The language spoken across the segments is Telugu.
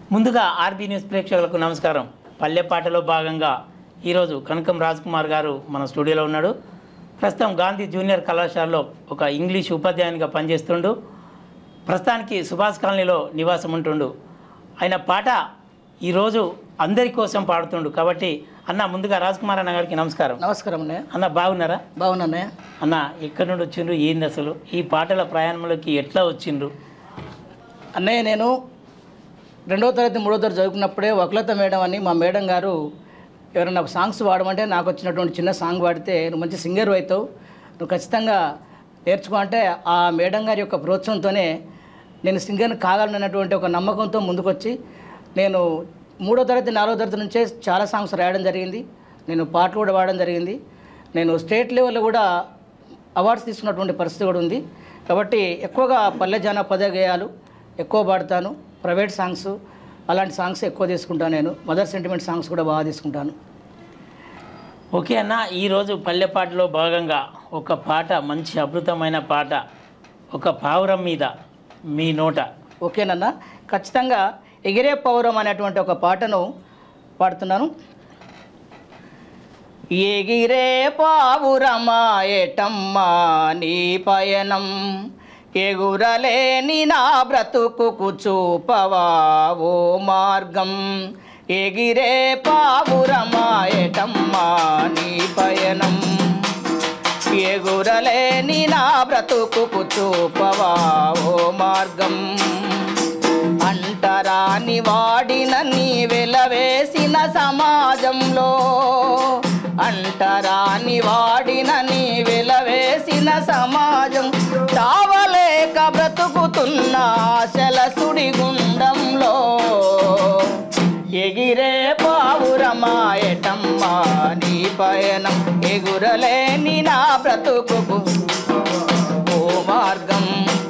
ముందుగా ఆర్బీ న్యూస్ ప్రేక్షకులకు నమస్కారం పల్లె పాటలో భాగంగా ఈరోజు కనకం రాజ్ కుమార్ గారు మన స్టూడియోలో ఉన్నాడు ప్రస్తుతం గాంధీ జూనియర్ కళాశాలలో ఒక ఇంగ్లీష్ ఉపాధ్యాయునిగా పనిచేస్తుండు ప్రస్తుతానికి సుభాష్ కాలనీలో నివాసం ఉంటుండు ఆయన పాట ఈరోజు అందరి కోసం పాడుతుండు కాబట్టి అన్న ముందుగా రాజ్ కుమార్ అన్న గారికి నమస్కారం నమస్కారం అన్నయ్య అన్న బాగున్నారా బాగున్నా అన్నయ్య అన్న ఎక్కడి నుండి వచ్చిండ్రు ఏంది అసలు ఈ పాటల ప్రయాణంలోకి ఎట్లా వచ్చిండ్రు అన్నయ్య నేను రెండో తరగతి మూడో తరగతి చదువుకున్నప్పుడే వక్లత మేడం అని మా మేడం గారు ఎవరైనా నాకు సాంగ్స్ పాడమంటే నాకు వచ్చినటువంటి చిన్న సాంగ్ పాడితే నువ్వు మంచి సింగర్ అవుతావు నువ్వు ఖచ్చితంగా నేర్చుకో అంటే ఆ మేడం గారి యొక్క ప్రోత్సాహంతోనే నేను సింగర్ని కాగలనటువంటి ఒక నమ్మకంతో ముందుకొచ్చి నేను మూడో తరగతి నాలుగో తరగతి నుంచే చాలా సాంగ్స్ రాయడం జరిగింది నేను పాటలు కూడా పాడడం జరిగింది నేను స్టేట్ లెవెల్లో కూడా అవార్డ్స్ తీసుకున్నటువంటి పరిస్థితి కూడా ఉంది కాబట్టి ఎక్కువగా పల్లె జానపద గేయాలు ఎక్కువ పాడతాను ప్రైవేట్ సాంగ్స్ అలాంటి సాంగ్స్ ఎక్కువ తీసుకుంటాను నేను మదర్ సెంటిమెంట్ సాంగ్స్ కూడా బాగా తీసుకుంటాను ఓకే అన్న ఈరోజు పల్లె పాటలో భాగంగా ఒక పాట మంచి అద్భుతమైన పాట ఒక పావురం మీద మీ నోట ఓకేనన్నా ఖచ్చితంగా ఎగిరే పౌరం అనేటువంటి ఒక పాటను పాడుతున్నాను ఎగిరే పావురమా ఎటమ్మా నీ పయనం ఎగురలేని నా బ్రతుకుకు చూపవా ఓ మార్గం ఎగిరే పావురమా ఎటమ్మా నీ పయనం ఎగురలేని నా బ్రతుకుకు చూపవా ఓ మార్గం అంటరాని వాడిన నీ వెలవేసిన సమాజంలో అంటరాని వాడిన నీ వెలవేసిన సమాజం చావలేక బ్రతుకుతున్న ఆశల సుడిగుండంలో ఎగిరే పావురమాయటమ్మా నీ పయనం ఎగురలేని నా బ్రతుకుకు ఓ మార్గం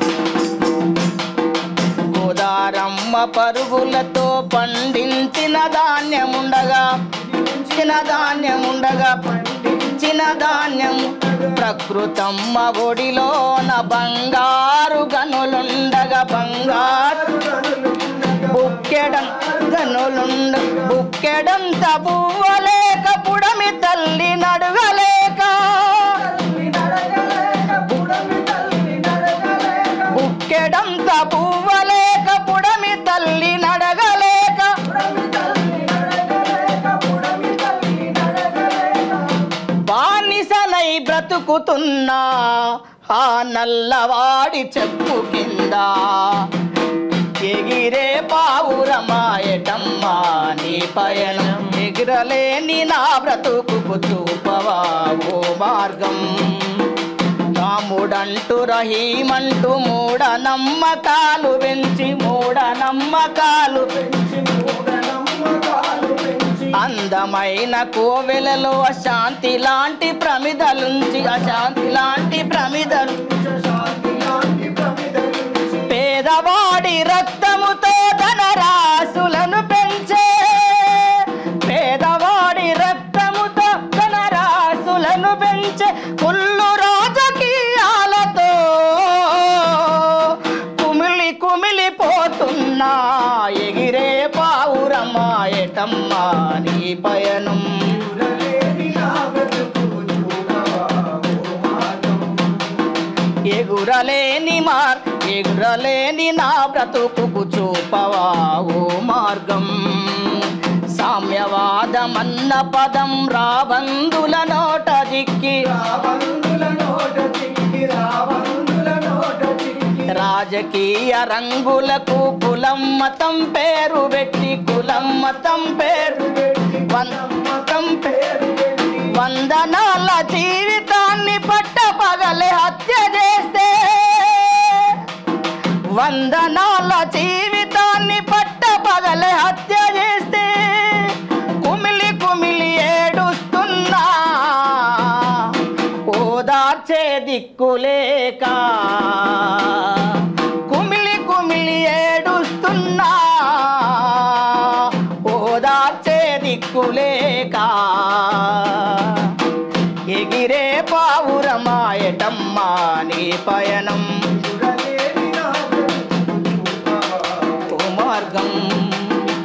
గోదారమ్మ పరుగులతో పండించిన ధాన్యముండగా పండించిన ధాన్యముండగా పండించిన ధాన్యం ప్రకృతమ్మ ఒడిలోన బంగారు గనులుండగా బంగారు బుక్కెడం గనులుండ బుక్కెడంత పువ్వలేక పుడమి తల్లి నడుగలేక బుక్కెడంత పువ్వలేక పుడమి తల్లి నడగలేక బానిసనై బ్రతుకుతున్నా ఆ నల్లవాడి చెప్పు కింద ఎగిరే పావురమాయటమ్మా నీ పయనం ఎగిరలేని నా బ్రతుకుకు చూపవా ఓ మార్గం రాముడంటూ రహీమంటూ మూఢ నమ్మకాలు పెంచి మూఢ నమ్మకాలు పెంచి అందమైన కోవెలలో అశాంతి లాంటి ప్రమిదలుంచి అశాంతి లాంటి ప్రమిదలు పేదవాడి రక్తముతో ధనరాశులను పెంచే పేదవాడి రక్తముతో ధనరాశులను పెంచే కుళ్ళు రాజకీయాలతో కుమిలి కుమిలిపోతున్నా ఎగిరే పావురమాయటమ్మా నీ పయనం ఎగురలేని మార్ ఎగురలేని నా బ్రతుకుకు చూపవా ఓ మార్గం సామ్యవాదమన్న పదం రాబందుల నోట జిక్కి రాజకీయ రంగులకు కులం మతం పేరు పెట్టి కులం మతం పేరు పెట్టి మతం పేరు పెట్టి వందనాల జీవితాన్ని పట్ట పగలే హత్య చేస్తే వందనాల జీవితాన్ని పట్ట పగలే హత్య చేస్తే కుమిలి కుమిలి ఏడుస్తున్నా ఓదార్చే దిక్కులేక కుమిలి కుమిలి ఏడుస్తున్నా ఓదార్చే దిక్కులేక ఎగిరే పావురమాయటమ్మా నీ పయనం ఓ మార్గం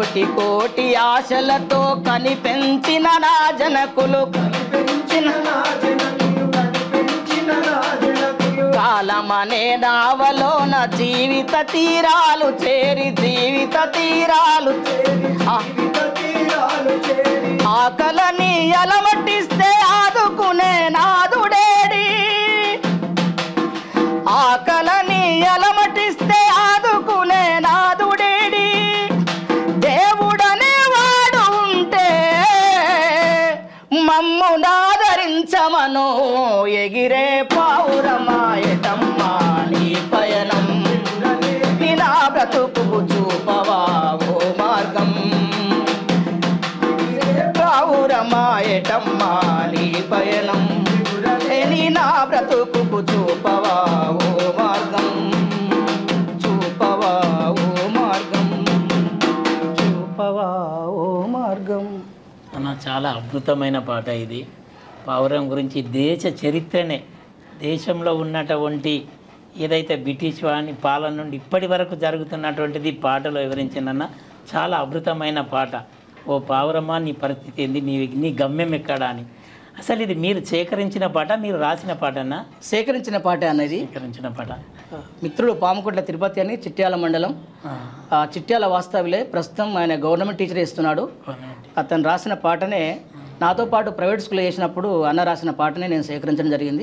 కోటి కోటి ఆశలతో కనిపెంచిన నా జనకులు కనిపెంచిన నా జనకులు కనిపెంచిన నా జనకులు కాలమనే నావలోన జీవిత తీరాలు చేరి జీవిత తీరాలు చేరి ఆకలని అలమటిస్తే ఆదుకునే నాదుడేడి ఆకలని అలమటిస్తే ఆదుకునే నాదుడేడి దేవుడనే వాడు ఉంటే మమ్ము నాదరించమను ఎగిరే పావురమాయటమ్మా నీ పయనం నీ నా బ్రతుకు చూపవా ఓ మార్గం పావురమాయటమ్మా నీ పయనం నీ నా బ్రతుకు చూపవా ఓ మార్గం చూపవా ఓ మార్గం చూపవా ఓ మార్గం అన్న చాలా అద్భుతమైన పాట ఇది పావురం గురించి దేశ చరిత్రనే దేశంలో ఉన్నటువంటి ఏదైతే బ్రిటిష్ వాని పాలన నుండి ఇప్పటి వరకు జరుగుతున్నటువంటిది పాటలో వివరించిందన్న చాలా అద్భుతమైన పాట ఓ పావురమా నీ పరిస్థితి ఏంది నీ నీ గమ్యం ఎక్కడా అని అసలు ఇది మీరు సేకరించిన పాట మీరు రాసిన పాటనా సేకరించిన పాట అనేది సేకరించిన పాట మిత్రుడు పాముకుంట్ల తిరుపతి అని చిట్యాల మండలం ఆ, ఆ చిట్యాల వాస్తవిలే ప్రస్తుతం ఆయన గవర్నమెంట్ టీచర్ ఇస్తున్నాడు అవునండి. అతను రాసిన పాటనే నాతో పాటు ప్రైవేట్ స్కూల్లో చేసినప్పుడు అన్న రాసిన పాటనే నేను సేకరించడం జరిగింది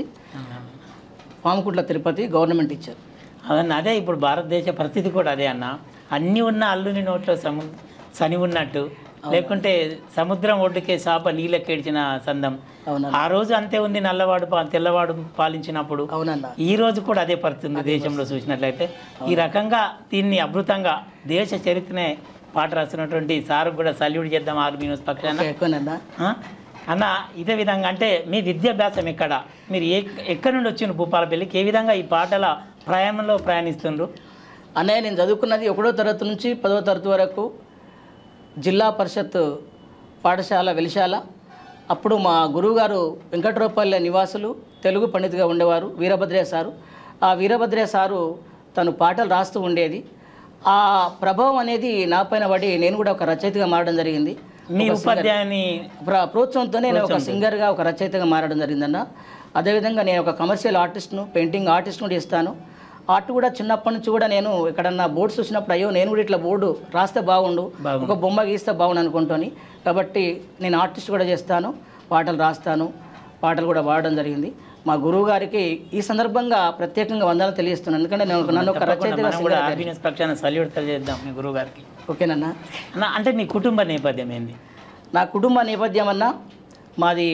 పాముకుంట్ల తిరుపతి గవర్నమెంట్ టీచర్ అదన్న అదే ఇప్పుడు భారతదేశ పరిస్థితి కూడా అదే అన్న అన్నీ ఉన్న అల్లుని నోట్లో సము సని ఉన్నట్టు లేకుంటే సముద్రం ఒడ్డుకే చాప నీళ్ళెక్కేడ్చిన సందం అవునా ఆ రోజు అంతే ఉంది నల్లవాడు పా- తెల్లవాడు పాలించినప్పుడు అవునన్నా ఈ రోజు కూడా అదే పరిస్థితి ఉంది దేశంలో చూసినట్లయితే ఈ రకంగా దీన్ని అద్భుతంగా దేశ చరిత్రనే పాట రాసినటువంటి సార్ కూడా సల్యూట్ చేద్దాం ఆర్మీ న్యూస్ పక్షాన ఎక్కువనన్నా ఆ? అన్న ఇదే విధంగా అంటే మీ విద్యాభ్యాసం ఎక్కడ మీరు ఏ ఎక్కడి నుండి వచ్చిన భూపాలపల్లికి ఏ విధంగా ఈ పాటల ప్రయాణంలో ప్రయాణిస్తుండ్రు అన్నయ్య నేను చదువుకున్నది ఒకటో తరగతి నుంచి పదవ తరగతి వరకు జిల్లా పరిషత్ పాఠశాల వెలిశాల అప్పుడు మా గురువుగారు వెంకట్రావుపల్లె నివాసులు తెలుగు పండితుగా ఉండేవారు వీరభద్రయ్య సారు ఆ వీరభద్రయ్య సారు తను పాటలు రాస్తూ ఉండేది ఆ ప్రభావం అనేది నా పైన పడి నేను కూడా ఒక రచయితగా మారడం జరిగింది మీ ఉపాధ్యాయుని ప్ర- ప్రోత్సాహంతో నేను ఒక సింగర్గా ఒక రచయితగా మారడం జరిగిందన్న అదేవిధంగా నేను ఒక కమర్షియల్ ఆర్టిస్ట్ను పెయింటింగ్ ఆర్టిస్ట్ కూడా ఇస్తాను ఆర్ట్ కూడా చిన్నప్పటి నుంచి కూడా నేను ఎక్కడన్నా బోర్డ్స్ చూసినప్పుడు అయ్యో నేను కూడా ఇట్లా బోర్డు రాస్తే బాగుండు బాగుండు. ఒక బొమ్మ గీస్తే బాగుండు అనుకుంటాను కాబట్టి నేను ఆర్టిస్ట్ కూడా చేస్తాను పాటలు రాస్తాను పాటలు కూడా పాడడం జరిగింది మా గురువు గారికి ఈ సందర్భంగా ప్రత్యేకంగా వందనాలు తెలియజేస్తున్నాను ఎందుకంటే నేను నన్ను ఒక రచయితగా మనం కూడా ఆర్మీ న్యూస్ పక్షాన సల్యూట్ తెలియజేద్దాం మీ గురువు గారికి ఓకేనన్నా అన్న అంటే మీ కుటుంబ నేపథ్యం ఏంది నా కుటుంబ నేపథ్యం అన్నా మాది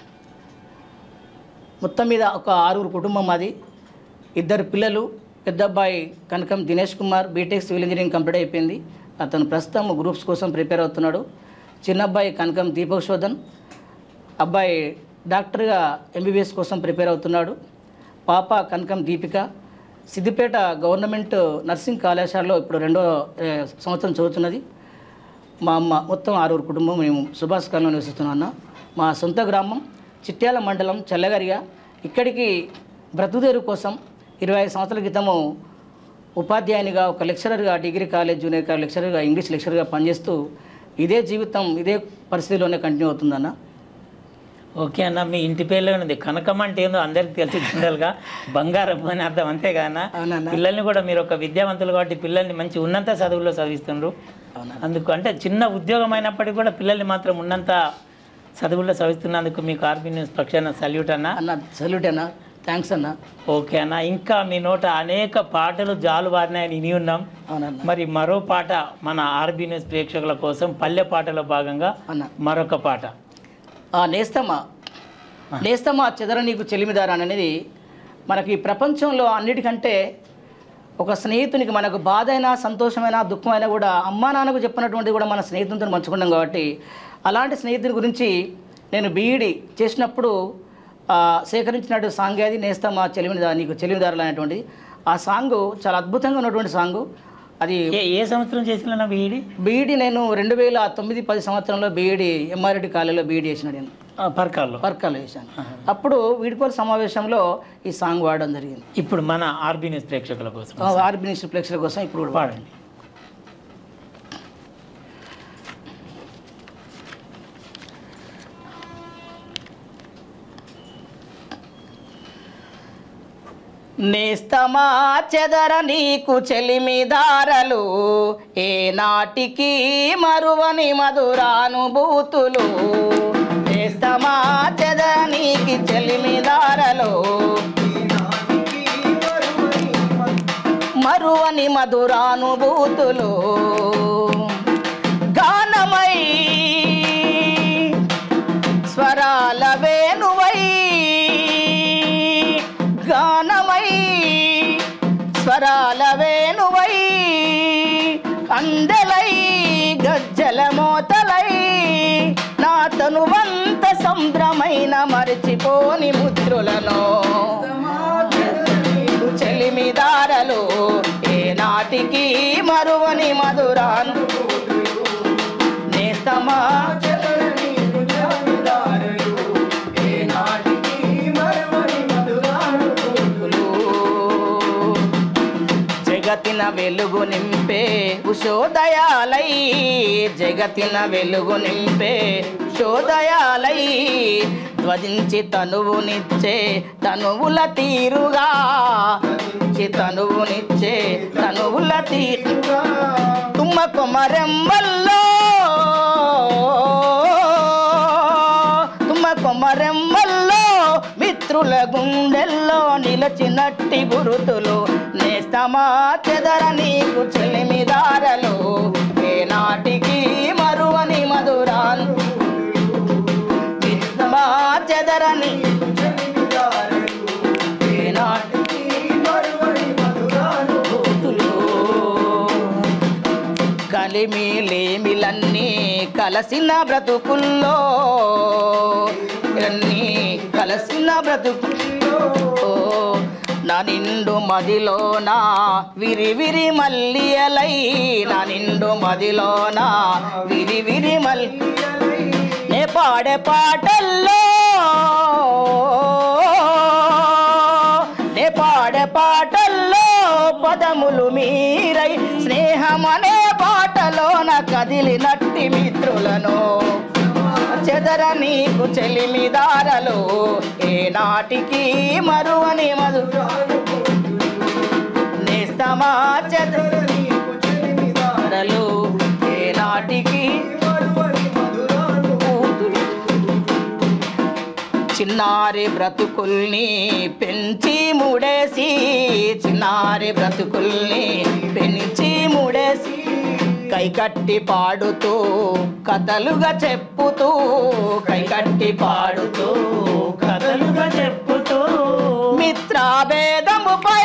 మొత్తం మీద ఒక ఆరుగురు కుటుంబం మాది ఇద్దరు పిల్లలు పెద్ద అబ్బాయి Kanakam Dinesh Kumar BTech civil engineering complete అయిపోయింది అతను ప్రస్తుతం గ్రూప్స్ కోసం ప్రిపేర్ అవుతున్నాడు చిన్న అబ్బాయి కనకం దీపక్ శోధన్ అబ్బాయి డాక్టర్గా ఎంబీబీఎస్ కోసం ప్రిపేర్ అవుతున్నాడు పాప కనకం దీపిక సిద్దిపేట గవర్నమెంట్ నర్సింగ్ కళాశాలలో ఇప్పుడు రెండో ఏ, సంవత్సరం చదువుతున్నది మా అమ్మ మొత్తం ఆరుగురు కుటుంబం మేము సుభాష్ కాలంలో నివసిస్తున్నాం అన్న మా సొంత గ్రామం చిట్యాల మండలం చల్లగరిగా ఇక్కడికి బ్రతుదేరు కోసం ఇరవై ఐదు సంవత్సరాల క్రితము ఉపాధ్యాయునిగా ఒక లెక్చరర్గా డిగ్రీ కాలేజ్ జూనియర్ కాలేజ్ లెక్చరర్గా ఇంగ్లీష్ లెక్చరర్గా పనిచేస్తూ ఇదే జీవితం ఇదే పరిస్థితిలోనే కంటిన్యూ అవుతుందన్న ఓకే అన్న మీ ఇంటి పేరులో ఉంది కనకం అంటే ఏందో అందరికి తెలిసి జనరల్గా బంగారం అని అర్థం అంతే కదా అవునన్న పిల్లల్ని కూడా మీరు ఒక విద్యావంతులు కాబట్టి పిల్లల్ని మంచి ఉన్నంత చదువుల్లో చదివిస్తుండ్రు అవునా అందుకు అంటే చిన్న ఉద్యోగం అయినప్పటికీ కూడా పిల్లల్ని మాత్రం ఉన్నంత చదువుల్లో చదివిస్తున్నందుకు మీకు ఆర్బీ న్యూస్ పక్షాన సల్యూట్ అన్న అన్న సల్యూట్ అన్న థ్యాంక్స్ అన్న ఓకే అన్న ఇంకా మీ నోట అనేక పాటలు జాలు వారినాయని విని ఉన్నాం అవునన్న మరి మరో పాట మన ఆర్బీ న్యూస్ ప్రేక్షకుల కోసం పల్లె పాటలో భాగంగా అన్న మరొక పాట ఆ నేస్తమా నేస్తమా చెదర నీకు చెలిమిదారా అనేది మనకి ఈ ప్రపంచంలో అన్నిటికంటే ఒక స్నేహితునికి మనకు బాధ అయినా సంతోషమైనా దుఃఖమైనా కూడా అమ్మా నాన్నకు చెప్పినటువంటిది కూడా మన స్నేహితులతో పంచుకున్నాం కాబట్టి అలాంటి స్నేహితుని గురించి నేను బీఈడి చేసినప్పుడు ఆ, సేకరించినట్టు సాంగ్ అది నేస్తమా చెలిమిదా నీకు చెలిమిదారులు అనేటువంటిది ఆ సాంగ్ చాలా అద్భుతంగా ఉన్నటువంటి సాంగ్ అది ఏ ఏ సంవత్సరం చేసిన వీడి బీఈడి నేను రెండు వేల తొమ్మిది పది సంవత్సరంలో బీఈడి ఎంఆర్రెడ్డి కాలేజీలో బీఈడి చేసిన నేను పర్కాల్లో వర్కాలు చేశాను అప్పుడు వీడికోల సమావేశంలో ఈ సాంగ్ వాడడం జరిగింది ఇప్పుడు మన ఆర్బీ న్యూస్ ప్రేక్షకుల కోసం ఆర్బినిస్ట్ ప్లేక్స్ల కోసం ఇప్పుడు కూడా పాడండి నేస్తమా చెదర నీకు చెలిమిదారలు ఏ నాటికి మరువని మధురానుభూతులు నేస్తమా చెదర నీకి చెలిమిదారలు మరువని మధురానుభూతులు గానమై స్వరాల వేణువై గానమై స్వరాల వేణువై అందెలై గజ్జల మోతలై నా తనువంత సంద్రమైన మరిచిపోని ముద్రులను చెలిమిదారలు ఏ నాటికి మరువని మధురాను నేస్తమా జగతిన వెలుగు నింపే ఉషోదయాలై జగతిన వెలుగు నింపే ఉషోదయాలై ధ్వజించి తనువునిచ్చే తనువుల తీరుగా చి తనువునిచ్చే తనువుల తీరుగా తుమ్మ కొమరెమ్మల్లో తుమ్మ కొమరెమ్మల్లో మిత్రుల గుండెల్లో నిలచినట్టి గురుతులు నేస్తమా చెదర నీకు చెలిమిదారలు ఏ నాటికి మరువని మధురాన్ నేస్తమా చెదరని ఏ నాటికి గురుతులు కలిమి లేమిలన్నీ కలసిన బ్రతుకుల్లో అన్నీ కలసిన బ్రతుకుల్లో నా నిండు మదిలోన విరివిరి మల్లియలై నా నిండు మదిలోన విరివిరి మల్లి నే పాడే పాటల్లో నే పాడే పాటల్లో పదములు మీరై స్నేహమనే పాటలోన కదిలినట్టి మిత్రులను చెదర నీకు చెలిమిదారలు ఏ నాటికి మరువని మధు నేస్తమా చెదర చెదరలు ఏ నాటికి కూతురు చిన్నారి బ్రతుకుల్ని పెంచి ముడేసి చిన్నారి బ్రతుకుల్ని పెంచి ముడేసి కైకట్టి పాడుతూ కథలుగా చెప్పుతూ కైకట్టి పాడుతూ కథలుగా చెప్పుతూ మిత్రాభేదముపై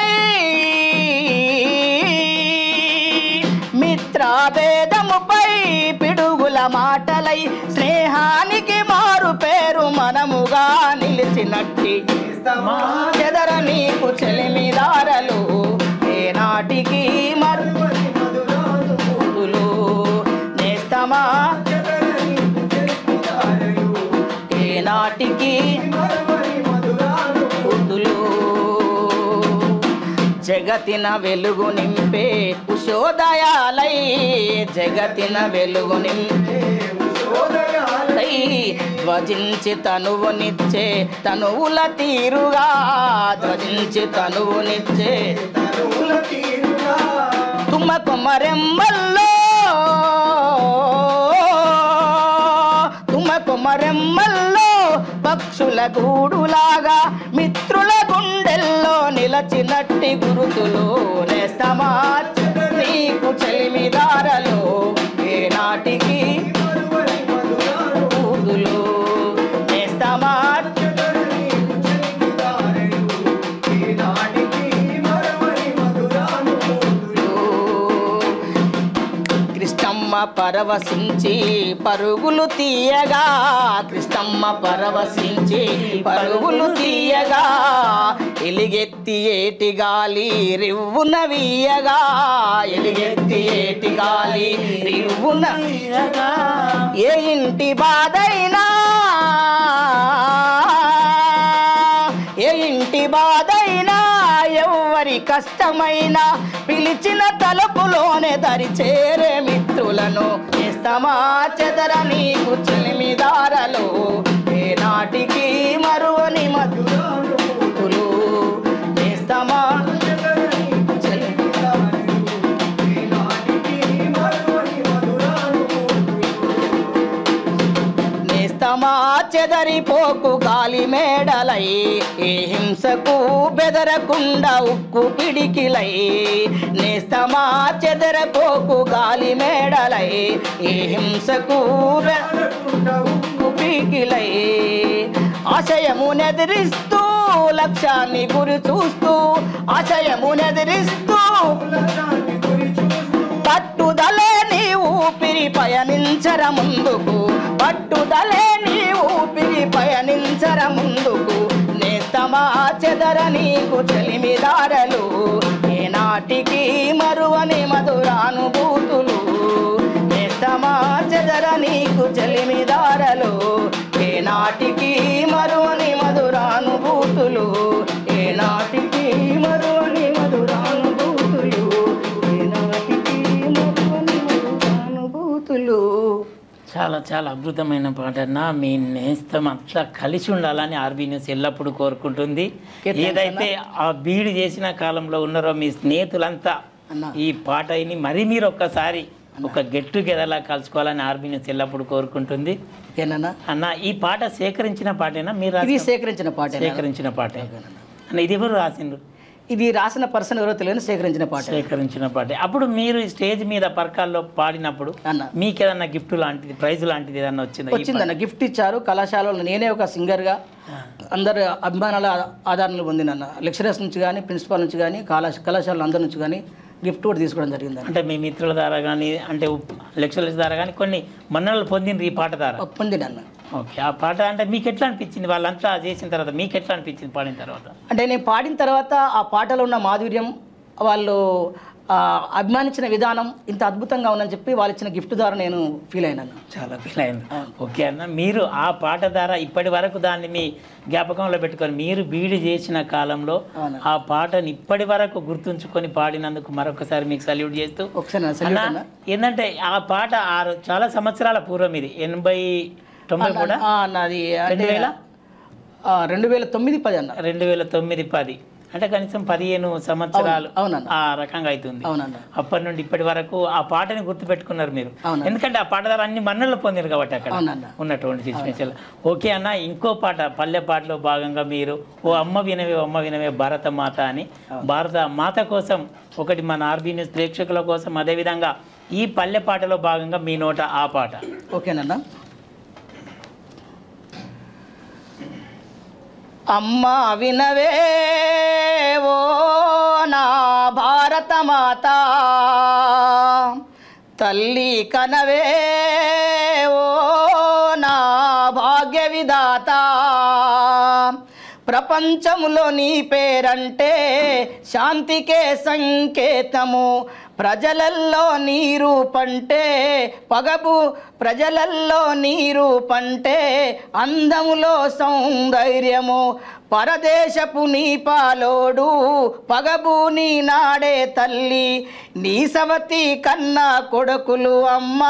మిత్రాభేదముపై పిడుగుల మాటలై స్నేహానికి మారు పేరు మనముగా నిలిచినట్టి మా చెదర నీకు చెలిమిదారలు ఏ నాటికి మరులు నేస్తమా ఏ నాటికి బుద్ధులు జగతిన వెలుగు నింపే ఉషోదయాలై జగతిన వెలుగు నింపే ఉషోదయాలై ధ్వజించి తనువునిచ్చే తనువుల తీరుగా ధ్వజించి తనువునిచ్చే తనువుల తీరుగా తుమ్మ కొమ్మరెమ్మల్లో తుమ్మ కొమ్మరెమ్మల్లో పక్షుల గూడులాగా మిత్రుల గుండెల్లో నిలచినట్టి గురుతులు నేస్తమా నీకు చెలిమిదారలు ఏ నాటికి ఊదులు నేస్తమా కృష్ణమ్మ పరవశించి పరుగులు తీయగా కృష్ణమ్మ పరవశించి పరుగులు తీయగా ఎలిగెత్తి ఏటి గాలి రివ్వున వీయగా ఎలిగెత్తి ఏటి గాలి రివ్వున ఏ ఇంటి బాధైనా ఏ ఇంటి బాధైనా ఎవ్వరి కష్టమైనా పిలిచిన తలుపులోనే దరి చేరే మిత్రులను ఇస్తమా చెదర నీకు చెలిమిదారలు ఏ నాటికి మరువని మధులు నేస్తమా నేస్తమా చెదరిపోకు గాలి మేడలై ఏ హింసకు బెదరకుండా ఉక్కు పిడికిలై నేస్తమా చెదరపోకు గాలి మేడలై ఏ హింసకు బెదరకుండా ఉక్కు పిడికిలై ఆశయమునెదిరిస్తూ లక్ష్యాన్ని గురి చూస్తూ ఆశయమునెదిరిస్తూ పట్టుదలే నీ ఊపిరి పయనించర ముందుకు పట్టుదలే నీ ఊపిరి పయనించర ముందుకు నేస్తమా చెదర నీకు చెలిమిదారలు ఏనాటికి మరువని మధురానుభూతులు నేస్తమా చెదర నీకు చెలిమిదారలు ఏనాటికి మరువని మధురానుభూతులు ఏనాటికి మరువని మధురానుభూతులు ఏనాటికి మరువని మధురానుభూతులు చాలా చాలా అద్భుతమైన పాట అన్న మీ నేస్తం అట్లా కలిసి ఉండాలని ఆర్బీ న్యూస్ ఎల్లప్పుడూ కోరుకుంటుంది Okay, thanks ఏదైతే ఆ బీడు చేసిన కాలంలో ఉన్నారో మీ స్నేహితులంతా అన్న. ఈ పాట అయిని మరీ మీరు ఒక్కసారి ఒక గెట్ టుగెదర్లా కలుసుకోవాలని ఆర్బీ న్యూస్ ఎల్లప్పుడూ కోరుకుంటుంది ఏనన్నా అన్న ఈ పాట సేకరించిన పాటేనా మీరు ఇది రాసిన- సేకరించిన పాట సేకరించిన పాటే అన్న ఇది ఎవరు రాసిండ్రు ఇది రాసిన పర్సన్ ఎవరో తెలియని సేకరించిన పాట సేకరించిన పాటే అప్పుడు మీరు ఈ స్టేజ్ మీద పరకాల్లో పాడినప్పుడు అన్న మీకు ఏదన్నా గిఫ్ట్ లాంటిది ప్రైజ్ లాంటిది ఏదన్నా వచ్చిందా ఈ వచ్చిందన్న గిఫ్ట్ ఇచ్చారు కళాశాలలో నేనే ఒక సింగర్గా అందరు అభిమానాల ఆధారాలు పొందినన్న లెక్చరర్స్ నుంచి కానీ ప్రిన్సిపాల్ నుంచి కానీ కళా కళాశాలల అందరి నుంచి కానీ గిఫ్ట్ కూడా తీసుకోవడం జరిగిందన్న అంటే మీ మిత్రుల ద్వారా కానీ అంటే లెక్చరర్స్ ద్వారా కానీ కొన్ని మన్ననలు పొందిండ్రు ఈ పాట ద్వారా పొందినన్న ఓకే ఆ పాట అంటే మీకు ఎట్లా అనిపించింది వాళ్ళంతా చేసిన తర్వాత మీకు ఎట్లా అనిపించింది పాడిన తర్వాత అంటే నేను పాడిన తర్వాత ఆ పాటలో ఉన్న మాధుర్యం వాళ్ళు ఆ, అభిమానించిన విధానం ఇంత అద్భుతంగా ఉందని చెప్పి వాళ్ళు ఇచ్చిన గిఫ్ట్ ద్వారా నేను ఫీల్ అయినాను చాలా ఫీల్ అయింది ఓకే అన్న మీరు ఆ పాట ద్వారా ఇప్పటి వరకు దాన్ని మీ జ్ఞాపకంలో పెట్టుకొని మీరు బీడి చేసిన కాలంలో అవును. ఆ పాటని ఇప్పటి వరకు గుర్తుంచుకొని పాడినందుకు మరొకసారి మీకు సల్యూట్ చేస్తూ ఒకసారి నా అన్న salute అన్న. ఏంటంటే ఆ పాట ఆరు చాలా సంవత్సరాల పూర్వం ఇది ఎనభై తొంభై కూడా ఆ, నాది అంటే రెండు వేల? ఆ, రెండు వేల తొమ్మిది పది అన్న రెండు వేల తొమ్మిది పది అంటే కనీసం పదిహేను సంవత్సరాలు అవునన్న ఆ రకంగా అవుతుంది అవునన్న అప్పటి నుండి ఇప్పటి వరకు ఆ పాటని గుర్తుపెట్టుకున్నారు మీరు అవునన్న. ఎందుకంటే ఆ పాట ద్వారా అన్ని మన్నలు పొందారు కాబట్టి అక్కడ అవునన్న ఉన్నటువంటి సిచ్యువేషన్ ఓకే అన్న ఇంకో పాట పల్లె పాటలో భాగంగా మీరు ఓ అమ్మ వినవే ఓ అమ్మ వినవే భారత మాత అని భారత మాత కోసం ఒకటి మన ఆర్బీ న్యూస్ ప్రేక్షకుల కోసం అదేవిధంగా ఈ పల్లె పాటలో భాగంగా మీ నోట ఆ పాట ఓకేనన్నా అమ్మ వినవే ఓ నా భారత మాత తల్లి కనవే ఓ నా భాగ్య విధాత ప్రపంచములో నీ పేరంటే శాంతికే సంకేతము ప్రజలల్లో నీరు పంటే పగబు ప్రజలల్లో నీరు పంటే అందములో సౌందర్యము పరదేశపు నీ పాలోడు పగబు నీ నాడే తల్లి నీ సవతి కన్నా కొడుకులు అమ్మా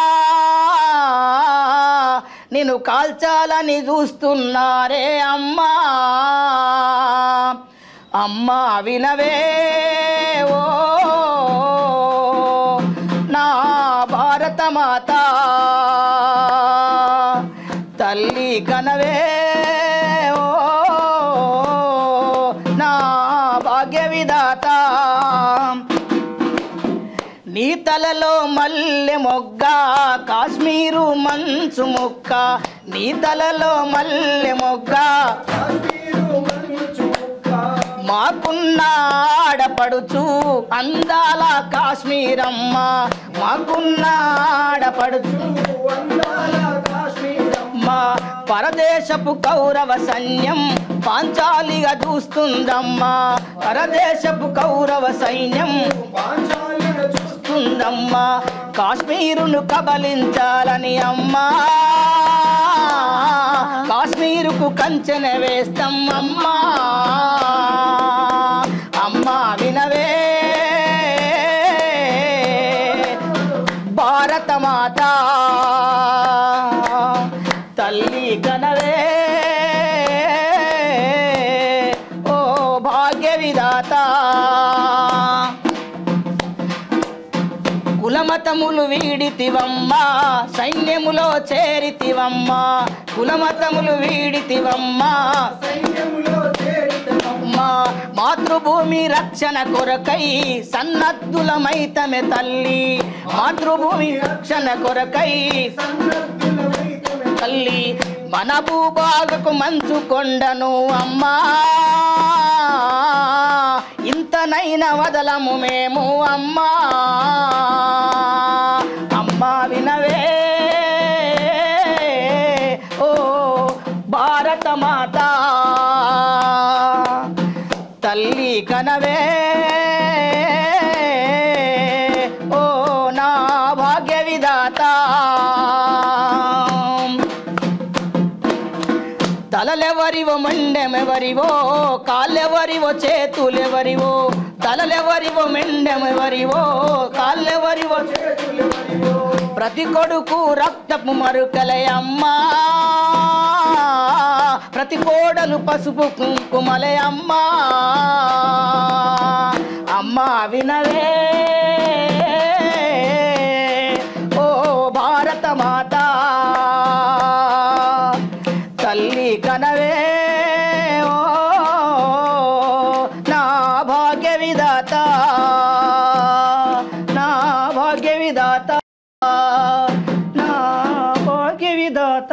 నేను కాల్చాలని చూస్తున్నారే అమ్మా అమ్మా వినవే ఓ నా భారత మాత తల్లి కనవే ఓ నా భాగ్య విధాత నీ తలలో మల్లె మొగ్గ కాశ్మీరు మంచు ముక్క నీ తలలో మల్లె మొగ్గ మాకున్న ఆడపడుచు అందాల కాశ్మీరమ్మ మాకున్న ఆడపడుచు మా పరదేశపు కౌరవ సైన్యం పాంచాలిగా చూస్తుందమ్మా పరదేశపు కౌరవ సైన్యం చూస్తుందమ్మా కాశ్మీరును కబలించాలని అమ్మా కాశ్మీరుకు కంచెన వేస్తాం అమ్మా అమ్మా వినవే భారత మాత తల్లి కనవే ఓ భాగ్య విధాత కులమతములు వీడితివమ్మా సైన్యములో చేరితివమ్మా కులమతములు వీడితివమ్మా మా మాతృభూమి రక్షణ కొరకై సన్నద్ధులమైతమే తల్లి మాతృభూమి రక్షణ కొరకై తల్లి మన భూభాగకు మంచు కొండను అమ్మా ఇంతనైన వదలము మేము అమ్మా అమ్మా వినవే ఓ భారత మాత తల్లి కనవే ఓ నా భాగ్య విధాత తలలెవరివో మండెమెవరివో కాళ్ళెవరివో చేతులెవరివో తలలెవరివో మెండెమెవరివో కాళ్ళెవరివో చేతులెవరివో ప్రతి కొడుకు రక్తపు మరుకలే అమ్మా ప్రతి కోడలు పసుపు కుంకుమలే అమ్మా అమ్మా వినవే ఓ భారత మాత తల్లి కనవే ఓ నా భాగ్య విధాత నా భాగ్య విధాత నా భాగ్య విధాత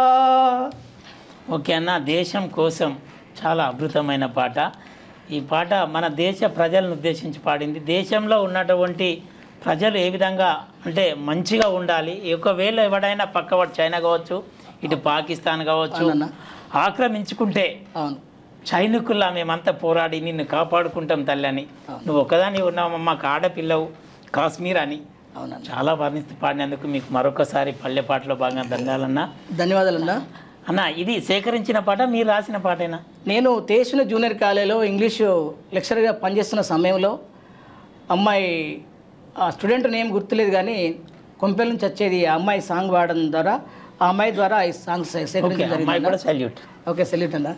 ఓకే అన్న దేశం కోసం చాలా అద్భుతమైన పాట ఈ పాట మన దేశ ప్రజలను ఉద్దేశించి పాడింది దేశంలో ఉన్నటువంటి ప్రజలు ఏ విధంగా అంటే మంచిగా ఉండాలి ఒకవేళ ఎవడైనా పక్కవాడు చైనా కావచ్చు ఇటు పాకిస్తాన్ కావచ్చు అవునన్నా. ఆక్రమించుకుంటే అవును సైనికుల్లా మేమంతా పోరాడి నిన్ను కాపాడుకుంటాం తల్లి అని నువ్వు ఒకదాని ఉన్నావు మాకు ఆడపిల్లవు కాశ్మీర్ అని అవునన్నా చాలా వర్ణిస్తూ పాడినందుకు మీకు మరొకసారి పల్లె పాటలో బాగా దండాలన్నా ధన్యవాదాలన్నా అన్న ఇది సేకరించిన పాట మీరు రాసిన పాటేనా నేను తేసిన జూనియర్ కాలేజీలో ఇంగ్లీషు లెక్చరర్గా పనిచేస్తున్న సమయంలో అమ్మాయి ఆ స్టూడెంట్ నేమ్ గుర్తులేదు కానీ కొంపెల నుంచి వచ్చేది ఆ అమ్మాయి సాంగ్ పాడడం ద్వారా ఆ అమ్మాయి ద్వారా ఈ సాంగ్ సే- ఓకే సేకరించడం అమ్మాయి జరిగింది కూడా సల్యూట్ ఓకే సెల్యూట్ అన్న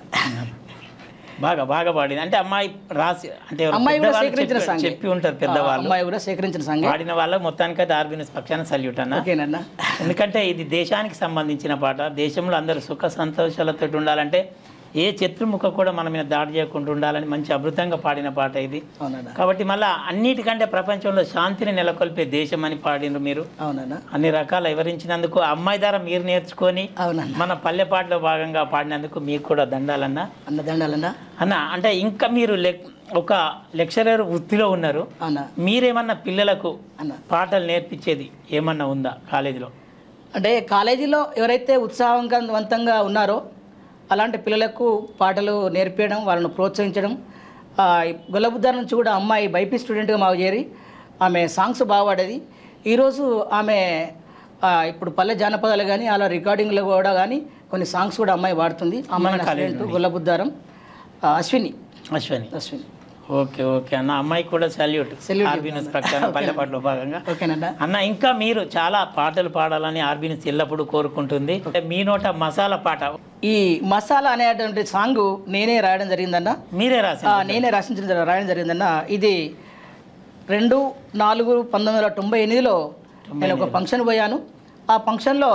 బాగా బాగా పాడింది అంటే అమ్మాయి రాసి అంటే ఎవరు అమ్మాయి కూడా పెద్దవాళ్ళు సేకరించిన చెప్పి- సాంగ్ చెప్పి ఉంటారు పెద్దవాళ్ళు అమ్మాయి కూడా సేకరించిన సాంగ్ పాడిన వాళ్ళ మొత్తానికైతే ఆర్బినస్ పక్షాన సల్యూట్ అన్న ఓకేనన్నా ఎందుకంటే ఇది దేశానికి సంబంధించిన పాట దేశంలో అందరూ సుఖ సంతోషాలతో ఉండాలంటే ఏ శత్రుముఖ కూడా మన మీద దాడి చేయకుండా ఉండాలని మంచి అద్భుతంగా పాడిన పాట ఇది అవునన్నా కాబట్టి మళ్ళీ అన్నిటికంటే ప్రపంచంలో శాంతిని నెలకొల్పే దేశం అని పాడిండ్రు మీరు అవునన్నా అన్ని రకాల వివరించినందుకు ఆ అమ్మాయి ద్వారా మీరు నేర్చుకొని అవునన్నా మన పల్లె పాటలో భాగంగా పాడినందుకు మీకు కూడా దండాలన్నా అన్న దండాలన్నా అన్న అంటే ఇంకా మీరు లెక్ ఒక లెక్చరర్ వృత్తిలో ఉన్నారు అవునా మీరేమన్నా పిల్లలకు అన్న పాటలు నేర్పించేది ఏమన్నా ఉందా కాలేజీలో అంటే కాలేజీలో ఎవరైతే ఉత్సాహవంతంగా ఉన్నారో అలాంటి పిల్లలకు పాటలు నేర్పించడం వాళ్ళను ప్రోత్సహించడం ఆ, గొల్లబుద్ధార్ నుంచి కూడా అమ్మాయి బైపీ స్టూడెంట్గా మాకు చేరి ఆమె సాంగ్స్ బాగా పాడేది ఈరోజు ఆమె ఆ, ఇప్పుడు పల్లె జానపదాలు కానీ అలా రికార్డింగ్లో కూడా కానీ కొన్ని సాంగ్స్ కూడా అమ్మాయి పాడుతుంది అమ్మాయి నా స్టూడెంట్ గొల్లబుద్ధారం ఆ, అశ్విని అశ్వని అశ్విని ఓకే ఓకే అన్న అమ్మాయి కూడా సల్యూట్ Salute ఆర్బీనస్ ప్రకారం పల్లె పాటలో భాగంగా ఓకేనండి అన్న ఇంకా మీరు చాలా పాటలు పాడాలని ఆర్బీనస్ ఎల్లప్పుడూ కోరుకుంటుంది అంటే మీ నోట మసాలా పాట ఈ మసాలా అనేటువంటి సాంగ్ నేనే రాయడం జరిగిందన్న మీరే ఆ, రాశారు నేనే రాసించిన జర- రాయడం జరిగిందన్న ఇది రెండు నాలుగు పంతొమ్మిది వందల తొంభై ఎనిమిదిలో నేను ఒక ఫంక్షన్ పోయాను ఆ ఫంక్షన్లో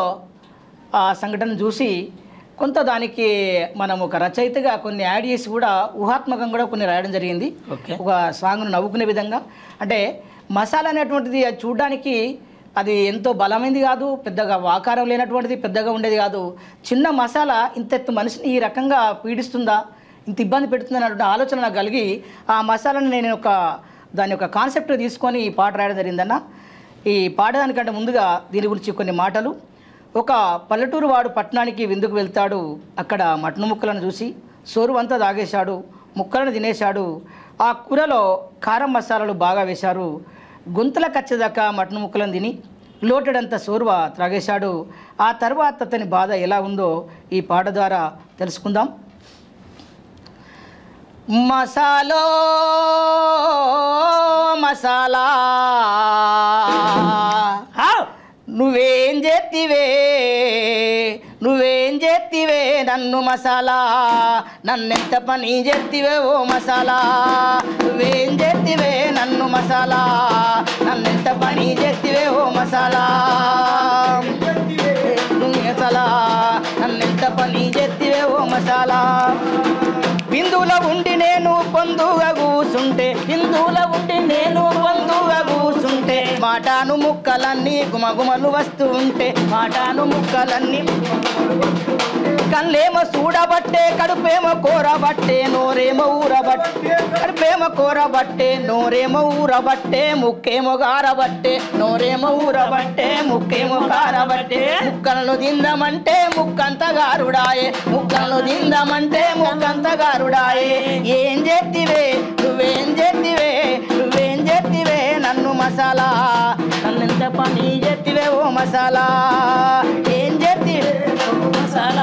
ఆ సంఘటన చూసి కొంత దానికి మనం ఒక రచయితగా కొన్ని యాడ్ చేసి కూడా ఊహాత్మకంగా కూడా కొన్ని రాయడం జరిగింది ఓకే ఒక సాంగ్ను నవ్వుకునే విధంగా అంటే మసాలా అనేటువంటిది అది చూడడానికి అది ఎంతో బలమైనది కాదు పెద్దగా ఆకారం లేనటువంటిది పెద్దగా ఉండేది కాదు చిన్న మసాలా ఇంత ఎత్తు మనిషిని ఈ రకంగా పీడిస్తుందా ఇంత ఇబ్బంది పెడుతుందా అన్నటువంటి ఆలోచన నాకు కలిగి ఆ మసాలాను నేను ఒక దాని యొక్క కాన్సెప్ట్ తీసుకొని ఈ పాట రాయడం జరిగిందన్న ఈ పాడడానికంటే ముందుగా దీని గురించి కొన్ని మాటలు ఒక పల్లెటూరు వాడు పట్టణానికి విందుకు వెళ్తాడు అక్కడ మటన్ ముక్కలను చూసి సోరువంతా తాగేశాడు ముక్కలను తినేశాడు ఆ కూరలో కారం మసాలాలు బాగా వేశారు గొంతుల కచ్చదాకా మటన్ ముక్కలను తిని లోటెడంత సోర్వ త్రాగేశాడు ఆ తర్వాత అతని బాధ ఎలా ఉందో ఈ పాట ద్వారా తెలుసుకుందాం మసాలో మసాలా ఆ! నువ్వేం చేతివే నువ్వేం చేతివే నన్ను మసాలా నన్నెంత పని చేతివే ఓ మసాలా నువ్వేం చేతివే నన్ను మసాలా నన్నెంత పని చేతివే ఓ మసాలా నువ్వు మసాలా నన్నెంత పని చేతివే ఓ మసాలా బిందువుల ఉండి నేను పొందుగా కూసుంటే బిందువుల ఉండి నేను పొందుగా కూసుంటే మాటాను ముక్కలన్నీ గుమగుమలు వస్తూ ఉంటే మాటాను ముక్కలన్నీ కళ్ళేమో చూడబట్టే కడుపేమో కూరబట్టే నోరేమో ఊరబట్టే కడుపేమో కూరబట్టే నోరేమో ఊరబట్టే ముక్కేమో గారబట్టే నోరేమో ఊరబట్టే ముక్కేమో గారబట్టే ముక్కలను తిందామంటే ముక్కంత గారుడాయే ముక్కలను తిందామంటే ముక్కంత గారుడాయే ఏం చేతివే నువ్వేం చేతివే నువ్వేం చేతివే నన్ను మసాలా నన్నెంత పని చేతివే ఓ మసాలా ఏం చేతివే ఓ మసాలా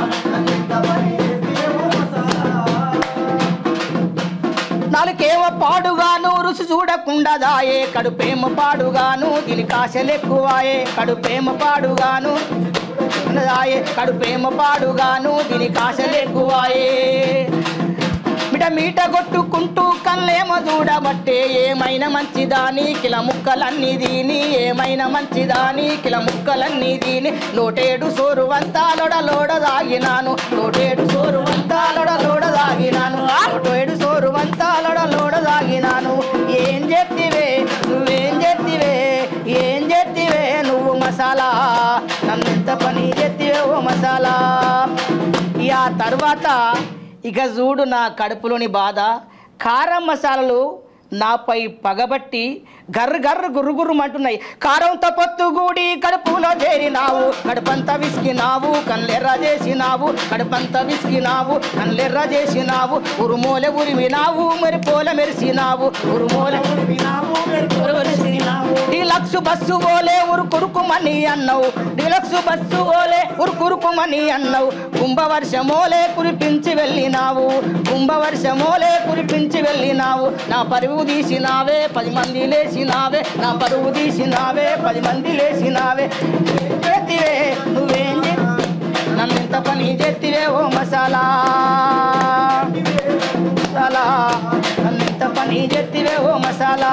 నాలుకేమో పాడుగాను రుచి చూడకుండా దాయే కడుపేమో పాడుగాను దీని కాశలెక్కువాయే కడుపేమో పాడుగాను దాయే కడుపేమో పాడుగాను దీని కాశలెక్కువాయే మిట మీట కొట్టుకుంటూ కళ్ళేమో చూడబట్టే ఏమైనా మంచిదాని కిల ముక్కలన్నీ దీని ఏమైనా మంచిదాని కిల ముక్కలన్నీ దీని లోటేడు సోరు వంతా లోడ లోడ దాగినాను లోటేడు సోరు వంతా లోడ లోడ దాగినాను ఆ లోటేడు సోరు వంతా లోడ లోడ దాగినాను ఏం చెప్తివే నువ్వేం చెప్తివే ఏం చెప్తివే నువ్వు మసాలా నన్నెంత పని చెప్తివే ఓ మసాలా ఇక ఆ తర్వాత ఇక చూడు నా కడుపులోని బాధ కారం మసాలాలు నాపై పగబట్టి గర్ర గర్ర గుర్రు గుర్రుమంటున్నాయి కారంతో పొత్తుగూడి కడుపులో చేరినావు కడుపంతా విసిగినావు కళ్ళెర్ర చేసినావు కడుపంతా విసిగినావు కళ్ళెర్ర చేసినావు ఉరుమూలె ఉరిమినావు మెరిపోల మెరిసినావు ఉరుమూలె ఉరిమినావు మెరిపోల మెరిసినావు డీలక్స్ బస్సు ఓలే ఉరు కురుకుమని అన్నావు డీలక్స్ బస్సు ఓలే ఉరు కురుకుమని అన్నావు కుంభవర్షమోలే కురిపించి వెళ్ళినావు కుంభవర్షమోలే కురిపించి వెళ్ళినావు నా పరువు తీసినావే పది మంది లేచినావే నా పరువు తీసినావే పది మంది లేచినావే చేతివే నువ్వేం చేతి నన్నెంత పని చేతివే ఓ మసాలా మసాలా నన్నెంత పని చేతివే ఓ మసాలా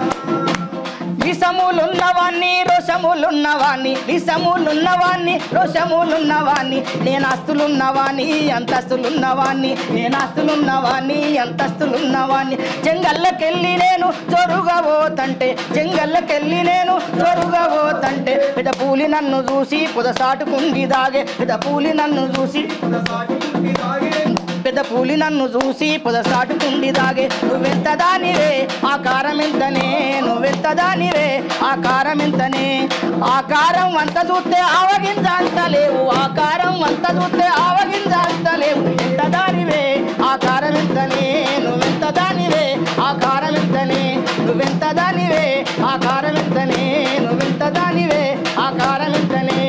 విషములున్నవాణ్ణి రోషములున్నవాణ్ణి విషములున్నవాణ్ణి రోషములున్నవాణ్ణి నేను ఆస్తులున్నవాణ్ణి అంతస్తులున్నవాణ్ణి నేను ఆస్తులున్నవాణ్ణి అంతస్తులున్నవాణ్ణి చెంగల్లకెళ్ళి నేను చొరుగా పోతంటే చెంగల్లకెళ్ళి నేను చొరుగా పోతంటే పెద్ద పూలి నన్ను చూసి పొదసాటుకుండి దాగే పెద్ద పూలి నన్ను చూసి పెద్ద పూలి నన్ను చూసి పొదసాటుకుండి దాగే నువ్వెంత దానివే ఆ కారం ఎంతనే నువ్వెంత దానివే ఆ కారం ఎంతనే ఆ కారం అంత చూస్తే ఆవగించంత లేవు ఆ కారం అంత చూస్తే ఆవగించంత లేవు ఎంత దానివే ఆ కారం ఎంతనే నువ్వెంత దానివే ఆ కారం ఎంతనే నువ్వెంత దానివే ఆ కారం ఎంతనే నువ్వెంత దానివే ఆ కారం ఎంతనే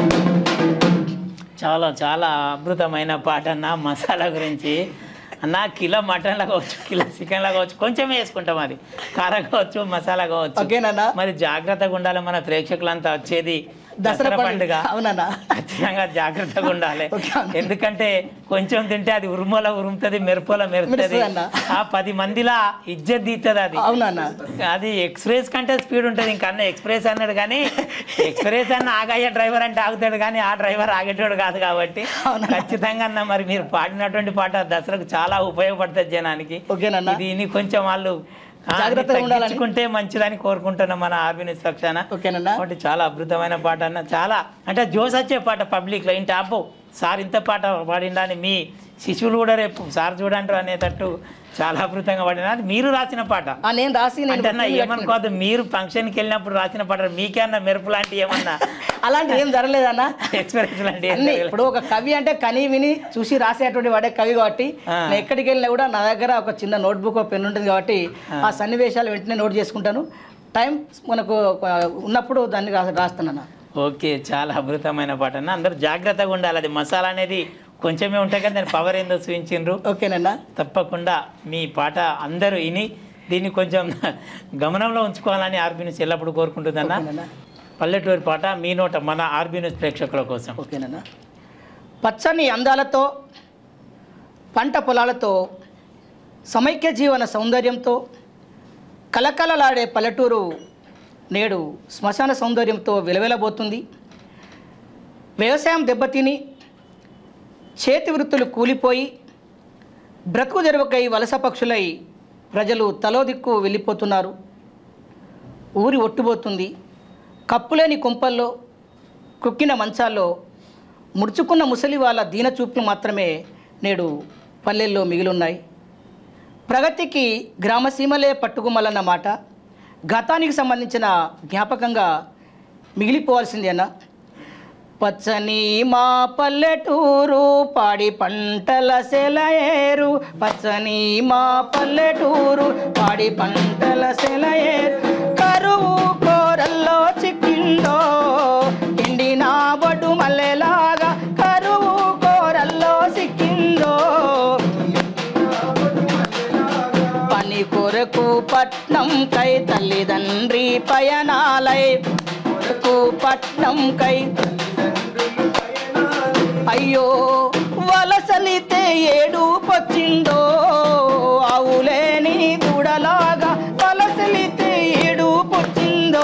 చాలా చాలా అద్భుతమైన పాట అన్న మసాలా గురించి అన్న కిలో మటన్లా కావచ్చు కిలో చికెన్లా కావచ్చు కొంచెమే వేసుకుంటాం అది కారం కావచ్చు మసాలా కావచ్చు ఓకేనన్నా మరి జాగ్రత్తగా ఉండాలి మన ప్రేక్షకులంతా వచ్చేది దసరా దసరా పండుగ పండుగ అవునన్నా ఖచ్చితంగా జాగ్రత్తగా ఉండాలి ఓకే అన్న. ఎందుకంటే కొంచెం తింటే అది ఉరుమల ఉరుముతుంది మెరుపుల మెరుస్తుంది మెరుస్తుంది అన్న. ఆ పది మందిలా ఇజ్జత్ తీస్తుంది అది అవునన్నా అది ఎక్స్ప్రెస్ కంటే స్పీడ్ ఉంటుంది ఇంకన్నా ఎక్స్ప్రెస్ అన్నాడు కానీ ఎక్స్ప్రెస్ అన్న ఆగయ్యే డ్రైవర్ అంటే ఆగుతాడు కానీ ఆ డ్రైవర్ ఆగేటోడు కాదు కాబట్టి అవునా? ఖచ్చితంగా అన్న మరి మీరు పాడినటువంటి పాట దసరాకు చాలా ఉపయోగపడుతుంది జనానికి ఓకేనన్నా దీన్ని కొంచెం వాళ్ళు ఆ, జాగ్రత్తగా ఉండాలని. తగ్గించుకుంటే మంచిదని కోరుకుంటున్నాం మన ఆర్బినిస్ పక్షాన ఓకేనన్నా కాబట్టి చాలా అద్భుతమైన పాట అన్న చాలా అంటే జోస్ వచ్చే పాట పబ్లిక్లో ఇంటి అబ్బో సార్ ఇంత పాట పాడిండా అని మీ శిష్యులు కూడా రేపు సార్ చూడంటారు అనేటట్టు చాలా అద్భుతంగా పాడినా అది మీరు రాసిన పాట ఆ, నేను రాసి నేను అంటే అన్న గుర్తులు ఏమనుకోవద్దు మీరు ఫంక్షన్కి వెళ్ళినప్పుడు రాసిన పాట మీకేమన్నా మెరుపు లాంటి ఏమన్నా పెట్టుకున్నా. అలాంటి ఏం జరగలేదన్నా ఎక్స్పీరియన్స్ లాంటి ఏం అన్ని జరగలేదు? ఇప్పుడు ఒక కవి అంటే కని విని చూసి రాసేటువంటి వాడే కవి కాబట్టి ఆ. నేను ఎక్కడికి వెళ్ళినా కూడా నా దగ్గర ఒక చిన్న నోట్బుక్ పెన్ ఉంటుంది కాబట్టి ఆ సన్నివేశాలు వెంటనే నోట్ చేసుకుంటాను టైం మనకు ఆ, ఉన్నప్పుడు దాన్ని రా రాస్తానన్న ఓకే చాలా అద్భుతమైన పాట అన్న అందరూ జాగ్రత్తగా ఉండాలి అది మసాలా అనేది కొంచెమే ఉంటాయి కానీ దాని పవర్ ఏందో చూపించిండ్రు ఓకేనన్నా తప్పకుండా మీ పాట అందరూ విని దీన్ని కొంచెం గమనంలో ఉంచుకోవాలని ఆర్బీ న్యూస్ ఎల్లప్పుడూ కోరుకుంటుందన్న ఓకేనన్నా పల్లెటూరి పాట మీ నోట మన ఆర్బీ న్యూస్ ప్రేక్షకుల కోసం ఓకేనన్నా పచ్చని అందాలతో పంట పొలాలతో సమైక్య జీవన సౌందర్యంతో కలకలలాడే పల్లెటూరు నేడు శ్మశాన సౌందర్యంతో వెలవెలబోతుంది వ్యవసాయం దెబ్బతిని చేతి వృత్తులు కూలిపోయి బ్రతుకు తెరువకై వలస పక్షులై ప్రజలు తలో దిక్కు వెళ్ళిపోతున్నారు ఊరి ఒట్టుపోతుంది కప్పులేని కుంపల్లో కుక్కిన మంచాల్లో ముడుచుకున్న ముసలి వాళ్ళ దీన చూపులు మాత్రమే నేడు పల్లెల్లో మిగిలున్నాయి ప్రగతికి గ్రామసీమలే పట్టుకుమలన్న మాట గతానికి సంబంధించిన జ్ఞాపకంగా మిగిలిపోవాల్సిందేనా పచ్చని మా పల్లెటూరు పాడి పంటల సెలయేరు పచ్చని మా పల్లెటూరు పాడి పంటల సెలయేరు కరువు కోరల్లో చిక్కిందో ఎండిన బొడ్డు మల్లెలాగా కరువు కోరల్లో సిక్కిందో పని కొరకు పట్నం కై తల్లిదండ్రి పయనాలై కొరకు పట్నం కై అయ్యో వలసలితే ఏడు పొచ్చిందో ఆవులేని దూడలాగా వలసలితే ఏడు పొచ్చిందో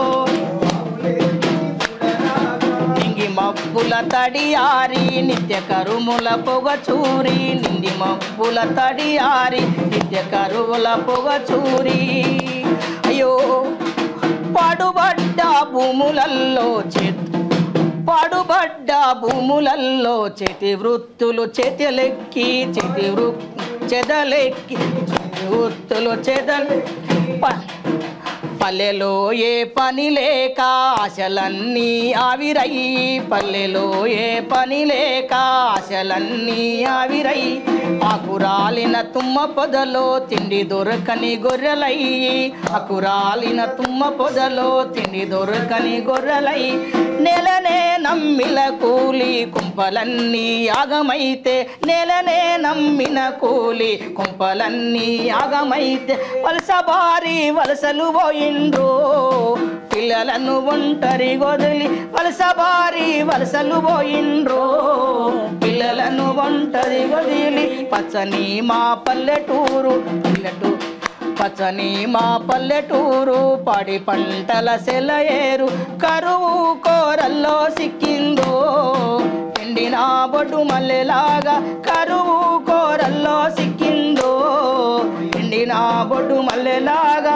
నింగి మబ్బుల తడియారి నిత్య కరుముల పొగ చూరి నిండి మబ్బుల తడియారి నిత్య కరువుల పొగ చూరి అయ్యో పాడుబడ్డ భూములల్లో చేతు పాడుబడ్డ భూములల్లో చేతి వృత్తులు చేతిలెక్కి చేతి వృ చెదలెక్కి చేతి వృత్తులు చెదలెక్కి ప- పల్లెలో ఏ పని లేక ఆశలన్నీ ఆవిరయి పల్లెలో ఏ పని లేక ఆశలన్నీ ఆవిరయి ఆకురాలిన తుమ్మ పొదలో తిండి దొరకని గొర్రెలయ్యి ఆకురాలిన తుమ్మ పొదలో తిండి దొరకని గొర్రెలయ్యి నెలనే నమ్మిల కూలి కుంపలన్నీ యాగమైతే నెలనే నమ్మిన కూలి కుంపలన్నీ యాగమైతే వలస బారి వలసలు పోయిండ్రు పిల్లలను ఒంటరి వదిలి వలస బారి వలసలు పోయిండ్రు పిల్లలను ఒంటరి వదిలి పచ్చని మా పల్లెటూరు పల్లెటూరు పచ్చని మా పల్లెటూరు పాడి పంటల సెలయేరు కరువు కోరల్లో సిక్కిందో ఎండిన బొడ్డు మల్లెలాగా కరువు కోరల్లో సిక్కిందో ఎండిన బొడ్డు మల్లెలాగా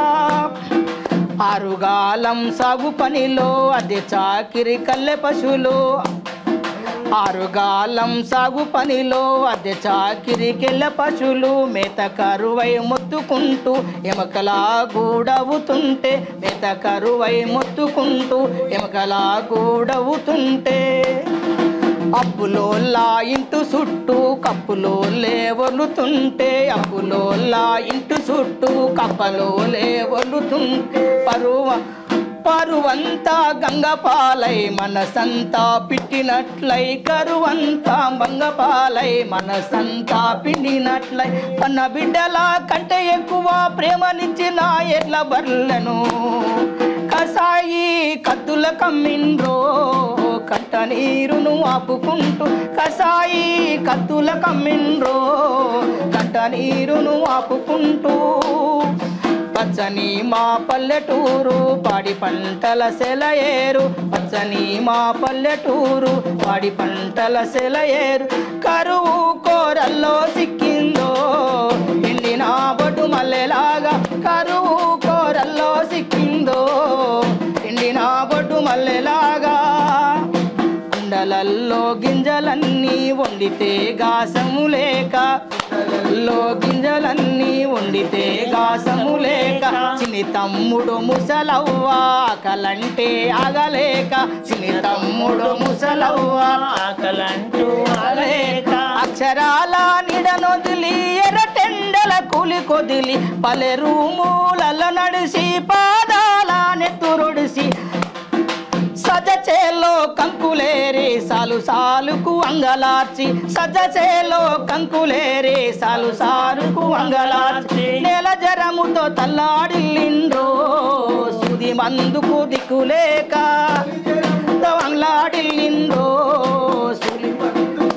ఆరుగాలం సాగు పనిలో అదే చాకిరి కల్లె పశువులు ఆరుగాలం సాగు పనిలో అద్దె చాకిరికెళ్ళ పశువులు మేత కరువై మొత్తుకుంటూ ఎమకలా గూడవుతుంటే మేత కరువై మొత్తుకుంటూ ఎమకలా గూడవుతుంటే అప్పులోలా ఇంటు చుట్టూ కప్పులో లేవలుతుంటే అప్పులోలా ఇంటు చుట్టూ కప్పలో లేవలుతుంటే పరువ పరువంతా గంగపాలై మనసంతా పిట్టినట్లై కరువంతా మంగపాలై మనసంతా పిండినట్లై పన్న బిడ్డల కంటే ఎక్కువ ప్రేమనిచ్చిన ఎడ్ల బర్లను కసాయి కత్తుల కమ్మిండ్రో కంట నీరును ఆపుకుంటూ కసాయి కత్తుల కమ్మిండ్రో కంట నీరును ఆపుకుంటూ పచ్చని మా పల్లెటూరు పాడి పంటల సెలయేరు పచ్చని మా పల్లెటూరు పాడి పంటల సెలయేరు కరువు కోరల్లో సిక్కిందో ఎండిన బొడ్డు మల్లెలాగా కరువు కోరల్లో సిక్కిందో ఎండిన బొడ్డు మల్లెలాగా కుండలల్లో గింజలన్నీ వండితే గాసము లేక కుండలల్లో గింజలన్నీ వండితే గాసము లేక చిన్ని తమ్ముడు ముసలవ్వ ఆకలంటే ఆగలేక చిన్ని తమ్ముడు ముసలవ్వ ఆకలంటూ ఆగలేక అక్షరాల నిడనొదిలి ఎర్రటెండల కూలి కొదిలి పలె రూములలో నడిసి పాదాల నెత్తురొడిసి సజ చేలో కంకులేరి సాలు సాలుకు అంగలార్చి సజ చేలో కంకులేరి సాలు సాలుకు అంగలార్చి నెల జరముతో తల్లాడిల్లిండ్రో సుది మందుకు దిక్కులేక అంగలాడిల్లిండ్రో సుది మందుకు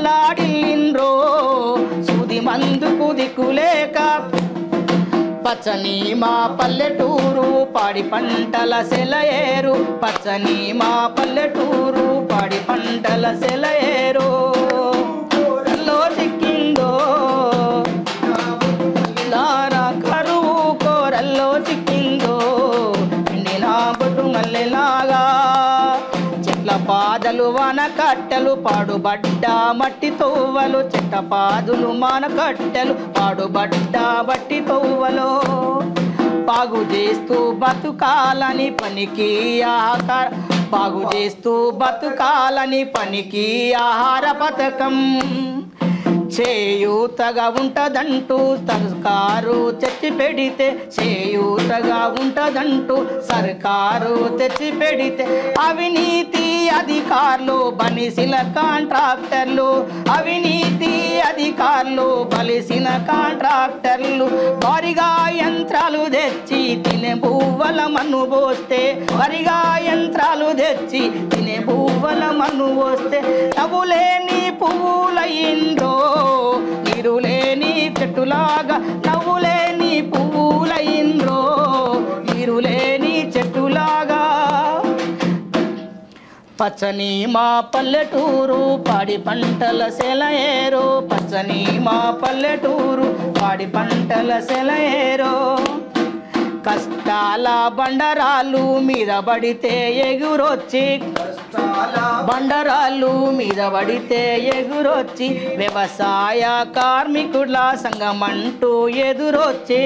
తల్లాడిల్లిండ్రో సూది మందుకు దిక్కులేక పచ్చని మా పల్లెటూరు పాడి పంటల సెలయేరు పచ్చని మా పల్లెటూరు పాడి పంటల సెలయేరు లో చిక్కిందో లారా కరువు కోరల్లో చిక్కిందో ఎండిన బొట్టు మల్లెలాగా చెట్ల పాదలు వాన కట్టెలు పాడుబడ్డ మట్టి తోవలు చెట్ట పాదులు మాన కట్టెలు పాడుబడ్డ మట్టి తోవలు బాగు చేస్తూ బతుకాలని పనికి ఆహార బాగు చేస్తూ బతుకాలని పనికి ఆహార పథకం చేయూతగా ఉంటదంటూ సర్కారు తెచ్చి పెడితే చేయూతగా ఉంటదంటూ సర్కారు తెచ్చి పెడితే అవినీతి అధికారులు బలిసిన కాంట్రాక్టర్లు అవినీతి అధికారులు బలిసిన కాంట్రాక్టర్లు వారిగా యంత్రాలు తెచ్చి తినే పువ్వల మన్ను పోస్తే వారిగా యంత్రాలు తెచ్చి తినే పువ్వల మన్ను పోస్తే నవ్వులేని పువ్వులయ్యిండ్రో నీరు లేని చెట్టులాగా నవ్వులేని పువ్వులయ్యిండ్రో నీరు లేని చెట్టులాగా పచ్చని మా పల్లెటూరు పాడి పంటల సెలయేరు పచ్చని మా పల్లెటూరు పాడి పంటల సెలయేరు కష్టాల బండరాలు మీద పడితే ఎగురొచ్చి బండరాళ్ళు మీద పడితే ఎగురొచ్చి వ్యవసాయ కార్మికుల సంఘమంటూ ఎదురొచ్చి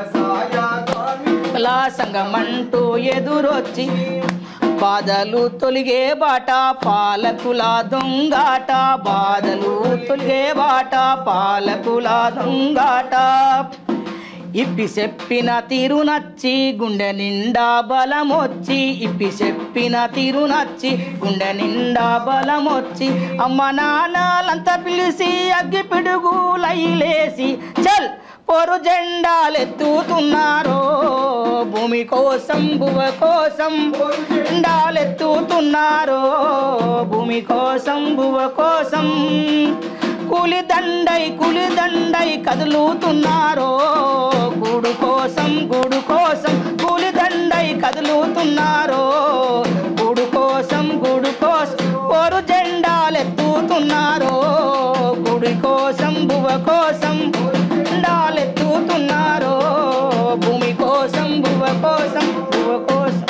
లా సంఘమంటూ ఎదురొచ్చి బాధలు తొలిగే బాట పాలకుల దొంగాట బాధలు తొలిగే బాట పాలకుల దొంగాట ఇప్పి చెప్పిన తీరు నచ్చి గుండె నిండా బలమొచ్చి ఇప్పి చెప్పిన తీరు నచ్చి గుండె నిండా బలమొచ్చి అమ్మ నాన్నలంతా పిలిచి అగ్గి పిడుగులైలేసి చల్ పొరు జెండాలెత్తుతున్నారో భూమి కోసం భువ కోసం జెండాలెత్తుతున్నారో భూమి కోసం భువ కోసం కూలి దండై కూలి దండై కదులుతున్నారో గూడు కోసం గూడు కోసం కూలి దండై కదులుతున్నారో గూడు కోసం గూడు కోసం పొరు జెండాలెత్తుతున్నారో గుడి కోసం భువ కోసం జెండాలెత్తుతున్నారో భూమి కోసం భువ కోసం భువ కోసం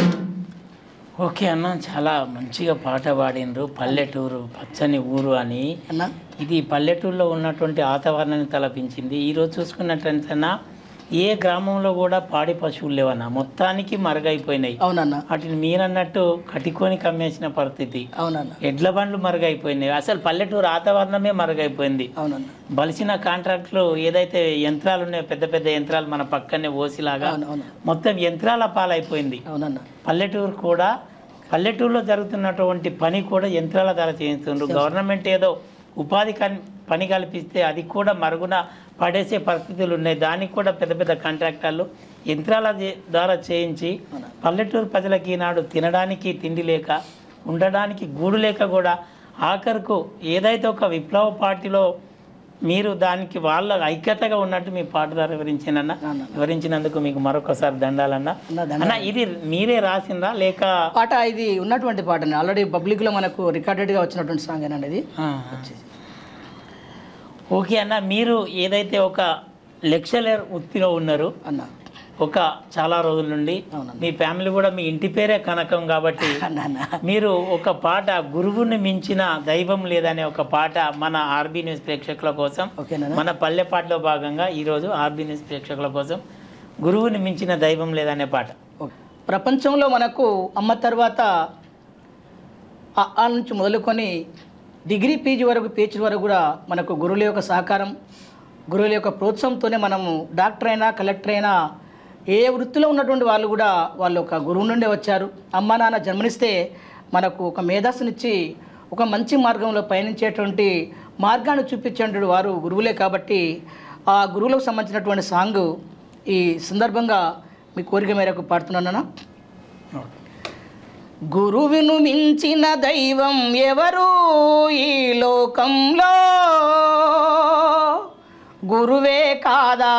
ఓకే అన్న చాలా మంచిగా పాట పాడినరు పల్లెటూరు పచ్చని ఊరు అని అన్నా ఇది పల్లెటూరులో ఉన్నటువంటి వాతావరణాన్ని తలపించింది ఈరోజు చూసుకున్నట్లయితే ఏ గ్రామంలో కూడా పాడి పశువులు లేవన్న మొత్తానికి మరుగైపోయినాయి అవునన్నా వాటిని మీరన్నట్టు కట్టుకొని కమ్మేసిన పరిస్థితి అవునన్నా ఎడ్ల బండ్లు మరుగైపోయినాయి అసలు పల్లెటూరు వాతావరణమే మరుగైపోయింది అవునన్నా బలిసిన కాంట్రాక్టులు ఏదైతే యంత్రాలు ఉన్నాయో పెద్ద పెద్ద యంత్రాలు మన పక్కనే ఓసిలాగా అవును అవును మొత్తం యంత్రాల పాలైపోయింది అవునన్నా పల్లెటూరు కూడా పల్లెటూరులో జరుగుతున్నటువంటి పని కూడా యంత్రాల ద్వారా చేయిస్తుండ్రు గవర్నమెంట్ ఏదో ఉపాధి కన్ పని కల్పిస్తే అది కూడా మరుగున పడేసే పరిస్థితులు ఉన్నాయి దానికి కూడా పెద్ద పెద్ద కాంట్రాక్టర్లు యంత్రాల చే- ద్వారా చేయించి పల్లెటూరు ప్రజలకి ఈనాడు తినడానికి తిండి లేక ఉండడానికి గూడు లేక కూడా ఆఖరుకు ఏదైతే ఒక విప్లవ పార్టీలో మీరు దానికి వాళ్ళ ఐక్యతగా ఉన్నట్టు మీ పాట ద్వారా వివరించానన్న అవునన్న. వివరించినందుకు మీకు మరొకసారి దండాలన్న అన్న దండ అన్న ఇది మీరే రాసిందా లేక పాట ఇది ఉన్నటువంటి పాట ఆల్రెడీ పబ్లిక్లో మనకు రికార్డెడ్గా వచ్చినటువంటి సాంగ్ ఏనండి ఇది ఆ. ఓకే అన్న మీరు ఏదైతే ఒక లెక్చరర్ వృత్తిలో ఉన్నారు అన్న ఒక చాలా రోజుల నుండి అవునన్న. మీ ఫ్యామిలీ కూడా మీ ఇంటి పేరే కనకం కాబట్టి అన్న అన్న మీరు ఒక పాట గురువుని మించిన దైవం లేదనే ఒక పాట మన ఆర్బీ న్యూస్ ప్రేక్షకుల కోసం ఓకేనా మన పల్లె పాటలో భాగంగా ఈరోజు ఆర్బీ న్యూస్ ప్రేక్షకుల కోసం గురువుని మించిన దైవం లేదనే పాట ఓకే. ప్రపంచంలో మనకు అమ్మ తర్వాత ఆ ఆ నుంచి మొదలుకొని డిగ్రీ పీజీ వరకు పీహెచ్డీ వరకు కూడా మనకు గురువుల యొక్క సహకారం గురువుల యొక్క ప్రోత్సాహంతోనే మనము డాక్టర్ అయినా కలెక్టర్ అయినా ఏ వృత్తిలో ఉన్నటువంటి వాళ్ళు కూడా వాళ్ళు ఒక గురువు నుండే వచ్చారు అమ్మ నాన్న జన్మనిస్తే మనకు ఒక మేధస్సునిచ్చి ఒక మంచి మార్గంలో పయనించేటువంటి మార్గాన్ని చూపించేటువంటి వారు గురువులే కాబట్టి ఆ గురువులకు సంబంధించినటువంటి సాంగ్ ఈ సందర్భంగా మీ కోరిక మేరకు పాడుతున్నానా గురువును మించిన దైవం ఎవరు ఈ లోకంలో గురువే కాదా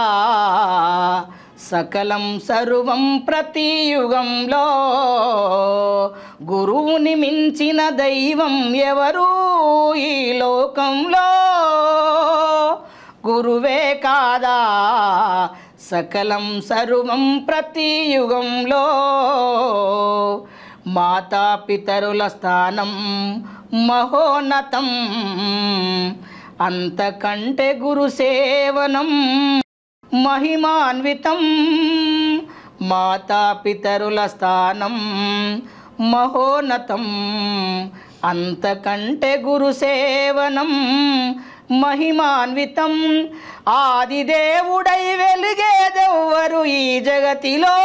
సకలం సర్వం ప్రతి యుగంలో గురువుని మించిన దైవం ఎవరు ఈ లోకంలో గురువే కాదా సకలం సర్వం ప్రతి యుగంలో మాతాపితరుల స్థానం మహోన్నతం అంతకంటే గురు సేవనం మహిమాన్వితం మాతాపితరుల స్థానం మహోన్నతం అంతకంటే గురు సేవనం మహిమాన్వితం ఆదిదేవుడై వెలిగేదెవ్వరు ఈ జగతిలో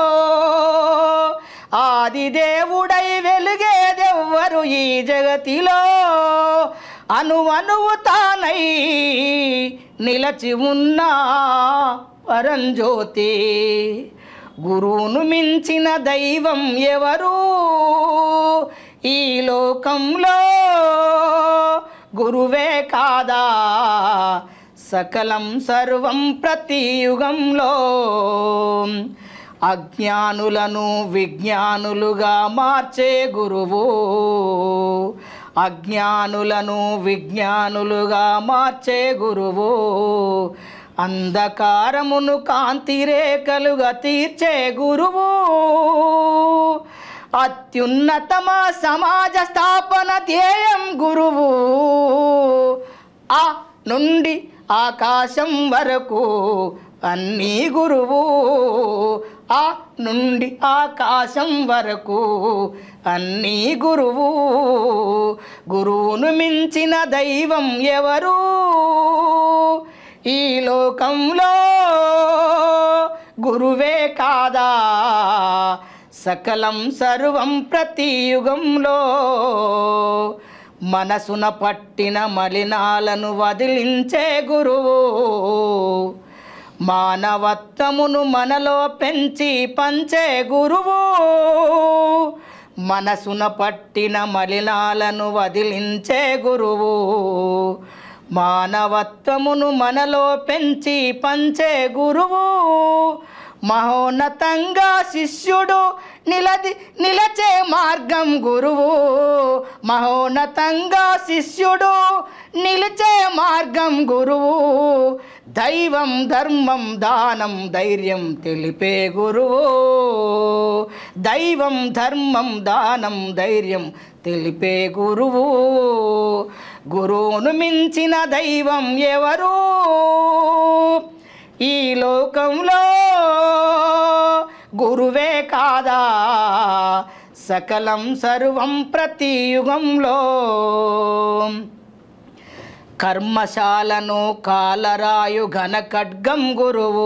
ఆదిదేవుడై వెలిగేదెవ్వరు ఈ జగతిలో అనువనువు తానై నిలచి ఉన్న పరంజ్యోతి గురువును మించిన దైవం ఎవరు ఈ లోకంలో గురువే కాదా సకలం సర్వం ప్రతి యుగంలో అజ్ఞానులను విజ్ఞానులుగా మార్చే గురువు అజ్ఞానులను విజ్ఞానులుగా మార్చే గురువు అంధకారమును కాంతి రేఖలుగా తీర్చే గురువు అత్యున్నతమ సమాజ స్థాపన ధ్యేయం గురువు ఆ నుండి ఆకాశం వరకు అన్నీ గురువు ఆ నుండి ఆకాశం వరకు అన్నీ గురువు గురువును మించిన దైవం ఎవరు ఈ లోకంలో గురువే కాదా సకలం సర్వం ప్రతి యుగంలో మనసున పట్టిన మలినాలను వదిలించే గురువు మానవత్వమును మనలో పెంచి పంచే గురువు మనసున పట్టిన మలినాలను వదిలించే గురువు మానవత్వమును మనలో పెంచి పంచే గురువు మహోన్నతంగా శిష్యుడు నిలది నిలచే మార్గం గురువు మహోన్నతంగా శిష్యుడు నిలిచే మార్గం గురువు దైవం ధర్మం దానం ధైర్యం తెలిపే గురువు దైవం ధర్మం దానం ధైర్యం తెలిపే గురువు గురువును మించిన దైవం ఎవరు ఈ లోకంలో గురువే కాదా సకలం సర్వం ప్రతి యుగంలో కర్మశాలను కాలరాయు ఘన ఖడ్గం గురువు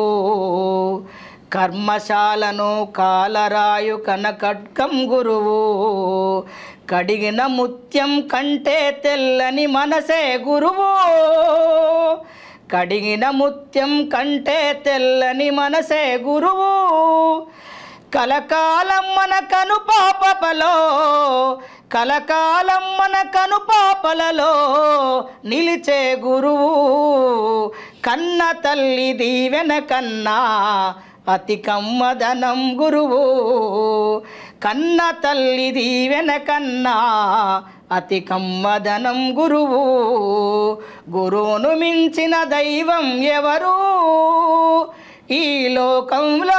కర్మశాలను కాలరాయు కన ఖడ్గం గురువు కడిగిన ముత్యం కంటే తెల్లని మనసే గురువు కడిగిన ముత్యం కంటే తెల్లని మనసే గురువు కలకాలం మన కను పాపలో కలకాలం మన కను పాపలలో నిలిచే గురువు కన్న తల్లి దీవెన కన్నా అతి కమ్మదనం గురువు కన్న తల్లి దీవెన కన్నా అతి కమ్మదనం గురువు గురువును మించిన దైవం ఎవరు ఈ లోకంలో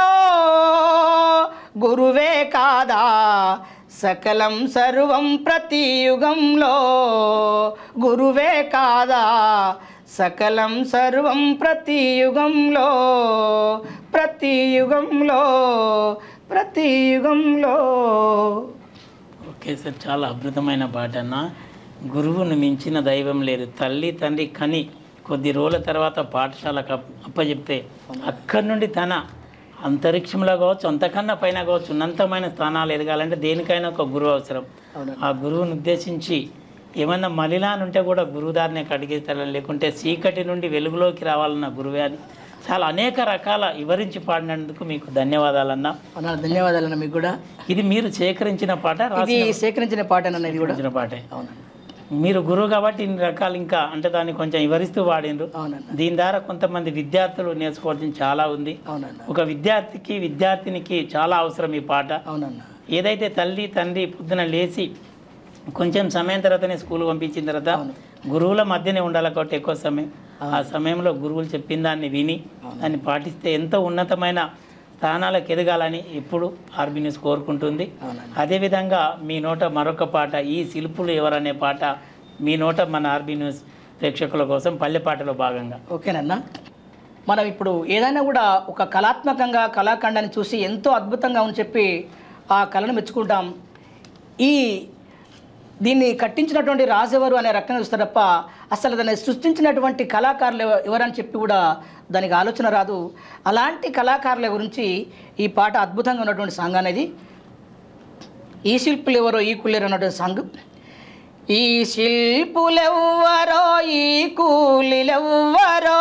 గురువే కాదా సకలం సర్వం ప్రతి యుగంలో గురువే కాదా సకలం సర్వం ప్రతి యుగంలో ప్రతి యుగంలో ప్రతి యుగంలో ఓకే సార్ చాలా అద్భుతమైన పాట అన్న గురువును మించిన దైవం లేదు తల్లి తండ్రి కని కొద్ది రోజుల తర్వాత పాఠశాలకు అప్- అప్పచెప్తే అక్కడి నుండి తన అంతరిక్షంలో కావచ్చు అంతకన్నా పైన కావచ్చు ఉన్నతమైన స్థానాలు ఎదగాలంటే దేనికైనా ఒక గురువు అవసరం అవునండి. ఆ గురువుని ఉద్దేశించి ఏమన్నా మలినాన్ని ఉంటే కూడా గురువుదారిని కడిగిస్తారని లేకుంటే చీకటి నుండి వెలుగులోకి రావాలన్న గురువే అని చాలా అనేక రకాల వివరించి పాడినందుకు మీకు ధన్యవాదాలన్నా అన్న ధన్యవాదాలన్న మీకు కూడా ఇది మీరు సేకరించిన పాట ఇది సేకరించిన పాట అన్న ఇది కూడా రాసిన పాటే అవునన్న మీరు గురువు కాబట్టి ఇన్ని రకాలు ఇంకా అంటే దాన్ని కొంచెం వివరిస్తూ పాడిండ్రు అవునన్న దీని ద్వారా కొంతమంది విద్యార్థులు నేర్చుకోవాల్సింది చాలా ఉంది అవునన్న ఒక విద్యార్థికి విద్యార్థినికి చాలా అవసరం ఈ పాట అవునన్న ఏదైతే తల్లి తండ్రి పొద్దున లేచి కొంచెం సమయం తర్వాతనే స్కూల్ పంపించిన తర్వాత గురువుల మధ్యనే ఉండాలి కాబట్టి ఎక్కువ సమయం ఆ సమయంలో గురువులు చెప్పిన దాన్ని విని దాన్ని పాటిస్తే ఎంతో ఉన్నతమైన స్థానాలకు ఎదగాలని ఎప్పుడు ఆర్బీ న్యూస్ కోరుకుంటుంది అవునండి. అదేవిధంగా మీ నోట మరొక పాట ఈ శిల్పులు ఎవరనే పాట మీ నోట మన ఆర్బీ న్యూస్ ప్రేక్షకుల కోసం పల్లె పాటలో భాగంగా ఓకేనన్నా మనం ఇప్పుడు ఏదైనా కూడా ఒక కళాత్మకంగా కళాఖండాన్ని చూసి ఎంతో అద్భుతంగా అని చెప్పి ఆ కళను మెచ్చుకుంటాం ఈ దీన్ని కట్టించినటువంటి రాజెవరు అనే రకంగా చూస్తారు తప్ప అసలు దాన్ని సృష్టించినటువంటి కళాకారులు ఎవ- ఎవరని చెప్పి కూడా దానికి ఆలోచన రాదు అలాంటి కళాకారుల గురించి ఈ పాట అద్భుతంగా ఉన్నటువంటి సాంగ్ అనేది ఈ శిల్పులు ఎవరో ఈ కులేరు అన్నటువంటి సాంగ్ ఈ శిల్పులెవ్వరో ఈ కూలిలెవ్వరో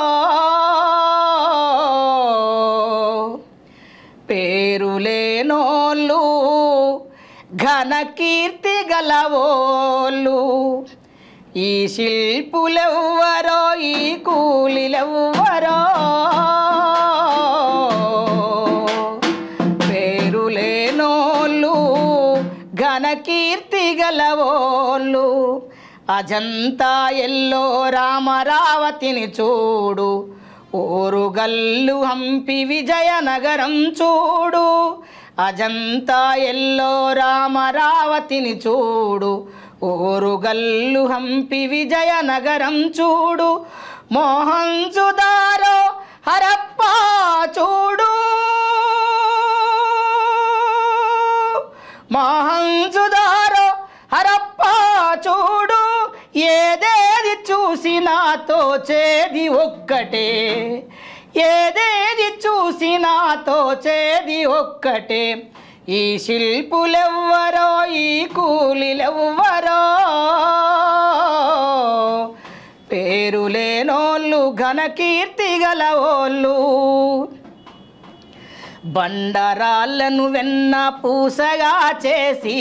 పేరులేనోళ్ళు ఘన కీర్తి గలవోళ్ళు ఈ శిల్పులెవ్వరో ఈ కూలిలెవ్వరో పేరులేనోళ్ళు ఘన కీర్తి గలవోళ్ళు అజంతా ఎల్లో రామరావతిని చూడు ఓరుగల్లు హంపి విజయనగరం చూడు అజంతా ఎల్లో రామరావతిని చూడు ఓరుగల్లు హంపి విజయనగరం చూడు మోహన్జుదారో హరప్ప చూడు మహంజుదారో హరప్ప చూడు ఏదేది చూసినా తోచేది ఒక్కటే ఏదేది చూసినా తోచేది ఒక్కటే ఈ శిల్పులెవ్వరో ఈ కూలిలెవ్వరో పేరులేనోళ్ళు ఘన కీర్తి గలవోళ్ళు బండరాళ్ళను వెన్న పూసగా చేసి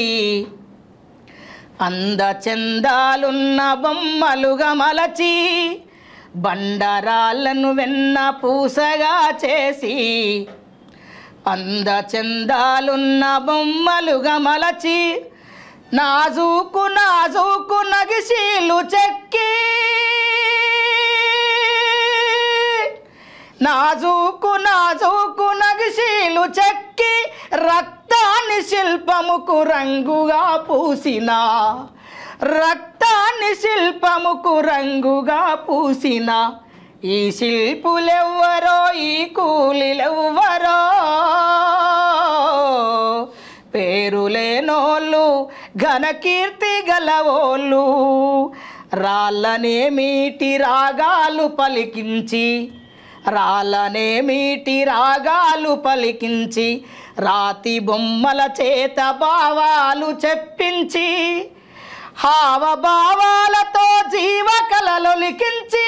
అందచందాలున్న బొమ్మలుగా మలచి బండరాళ్ళను వెన్న పూసగా చేసి అందచందాలున్న బొమ్మలుగా మలచి నాజూకు నాజూకు నగిశీలు చెక్కి నాజూకు నాజూకు నగిశీలు చెక్కి రక్తాన్ని శిల్పముకు రంగుగా పూసిన రక్తాన్ని శిల్పముకు రంగుగా పూసిన ఈ శిల్పులెవ్వరో ఈ కూలిలెవ్వరో పేరులేనోళ్ళు ఘనకీర్తి గలవోళ్ళు రాళ్ళనే మీటి రాగాలు పలికించి రాళ్ళనే మీటి రాగాలు పలికించి రాతి బొమ్మల చేత భావాలు చెప్పించి హావభావాలతో జీవకలలొలికించి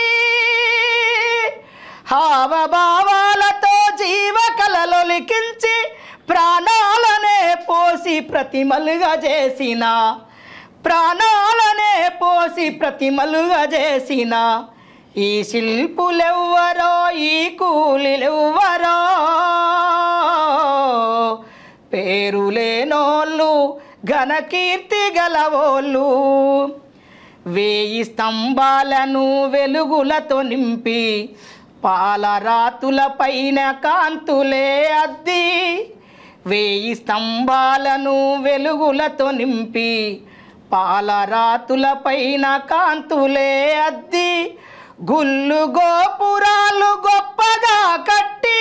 హావభావాలతో జీవకలలొలికించి ప్రాణాలనే పోసి ప్రతిమలుగా చేసిన ప్రాణాలనే పోసి ప్రతిమలుగా చేసిన ఈ శిల్పులెవ్వరో ఈ కూలిలెవ్వరో పేరులేనోళ్ళు ఘనకీర్తి గలవోళ్ళు వేయి స్తంభాలను వెలుగులతో నింపి పాలరాతుల పైన కాంతులే అద్ది వేయి స్తంభాలను వెలుగులతో నింపి పాలరాతుల పైన కాంతులే అద్ది గుళ్ళు గోపురాలు గొప్పగా కట్టి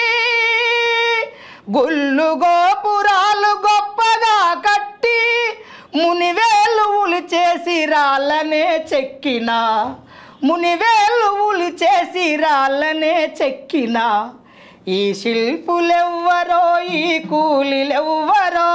గుళ్ళు గోపురాలు గొప్పగా కట్టి మునివేలువులు చేసి రాళ్ళనే చెక్కిన మునివేలువులు చేసి రాళ్ళనే చెక్కిన ఈ శిల్పులెవ్వరో ఈ కూలిలెవ్వరో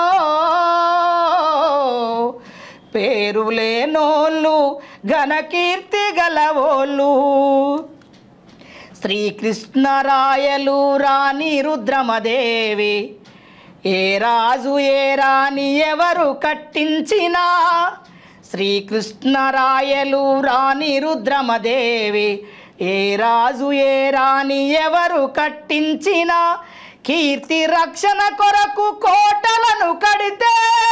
పేరులేనోళ్ళు ఘనకీర్తి గలవోళ్ళు శ్రీకృష్ణరాయలు రాణి రుద్రమదేవి ఏ రాజు ఏ రాణి ఎవరు కట్టించినా శ్రీకృష్ణరాయలు రాణి రుద్రమదేవి ఏ రాజు ఏ రాణి ఎవరు కట్టించినా కీర్తి రక్షణ కొరకు కోటలను కడితే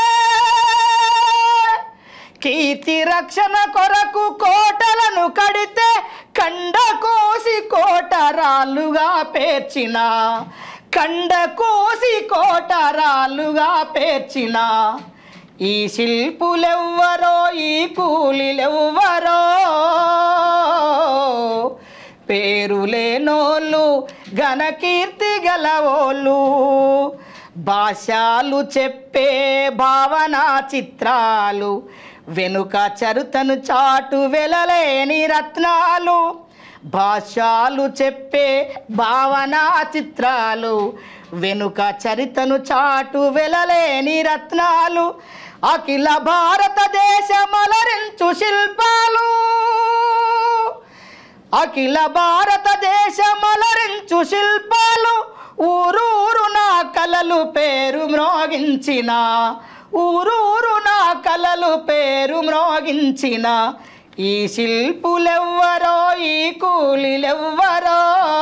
కీర్తి రక్షణ కొరకు కోటలను కడితే కండ కోసి కోట రాళ్ళుగా పేర్చిన కండ కోసి కోట రాళ్ళుగా పేర్చిన ఈ శిల్పులెవ్వరో ఈ కూలిలెవ్వరో పేరులేనోళ్ళు ఘనకీర్తి గలవోళ్ళు భాషాలు చెప్పే భావన చిత్రాలు వెనుక చరుతను చాటు వెలలేని రత్నాలు భాషాలు చెప్పే భావన చిత్రాలు వెనుక చరితను చాటు వెలలేని రత్నాలు అఖిల భారతదేశమలరించు శిల్పాలు అఖిల భారతదేశమలరించు శిల్పాలు ఊరూరు నా కలలు పేరు మ్రోగించిన ఊరూరు నా కలలు పేరు మ్రోగించిన ఈ శిల్పులెవ్వరో ఈ కూలిలెవ్వరో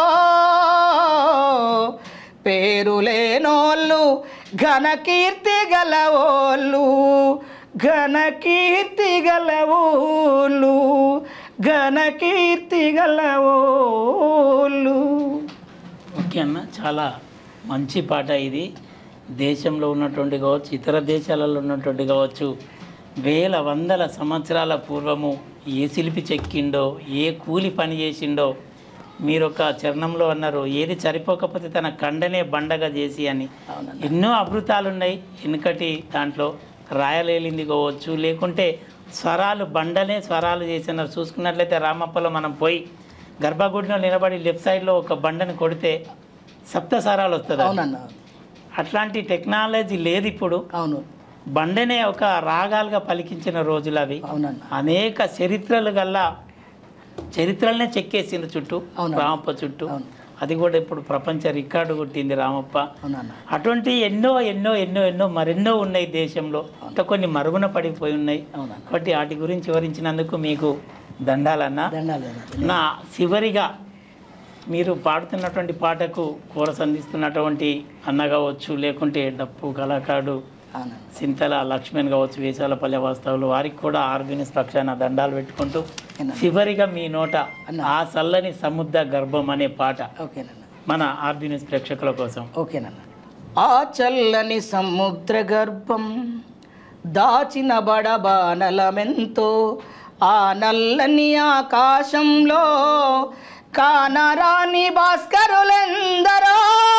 పేరులేనోళ్ళు ఘనకీర్తి గలవోళ్ళు ఘనకీర్తి గలవోళ్ళు ఘనకీర్తి గలవోళ్ళు ఓకే అన్న చాలా మంచి పాట ఇది దేశంలో ఉన్నటువంటి కావచ్చు ఇతర దేశాలలో ఉన్నటువంటి కావచ్చు వేల వందల సంవత్సరాల పూర్వము ఏ శిల్పి చెక్కిండో ఏ కూలి పని చేసిండో మీరు ఒక చరణంలో అన్నారు ఏది సరిపోకపోతే తన కండనే బండగా చేసి అని అవునన్న ఎన్నో అమృతాలు ఉన్నాయి వెనుకటి దాంట్లో రాయలేలింది కావచ్చు లేకుంటే స్వరాలు బండనే స్వరాలు చేసినారు చూసుకున్నట్లయితే రామప్పలో మనం పోయి గర్భగుడిలో నిలబడి లెఫ్ట్ సైడ్లో ఒక బండని కొడితే సప్త స్వరాలు వస్తుంది అవునన్న అట్లాంటి టెక్నాలజీ లేదు ఇప్పుడు అవును బండనే ఒక రాగాలుగా పలికించిన రోజులు అవి అవునన్న అనేక చరిత్రలు గల్లా చరిత్రలనే చెక్కేసింది చుట్టూ అవును. రామప్ప చుట్టూ అవును. అది కూడా ఇప్పుడు ప్రపంచ రికార్డు కొట్టింది రామప్ప అవునన్న అటువంటి ఎన్నో ఎన్నో ఎన్నో ఎన్నో మరెన్నో ఉన్నాయి దేశంలో ఇంకా కొన్ని మరుగున పడిపోయి ఉన్నాయి అవునన్న కాబట్టి వాటి గురించి వివరించినందుకు మీకు దండాలన్నా దండాలు నా చివరిగా మీరు పాడుతున్నటువంటి పాటకు కోరస్ అందిస్తున్నటువంటి అన్న కావచ్చు లేకుంటే డప్పు కళాకారుడు అవునన్న సింతల లక్ష్మణ్ కావచ్చు వేసాలపల్లె వాస్తవులు వారికి కూడా ఆర్బినిస్ పక్షాన దండాలు పెట్టుకుంటూ అన్న. చివరిగా మీ నోట అన్న. ఆ చల్లని సముద్ర గర్భం అనే పాట ఓకేనన్న మన ఆర్బినిస్ ప్రేక్షకుల కోసం ఓకేనన్న ఆ చల్లని సముద్ర గర్భం దాచిన బడబానలమెంతో ఆ నల్లని ఆకాశంలో కానరాని భాస్కరులెందరో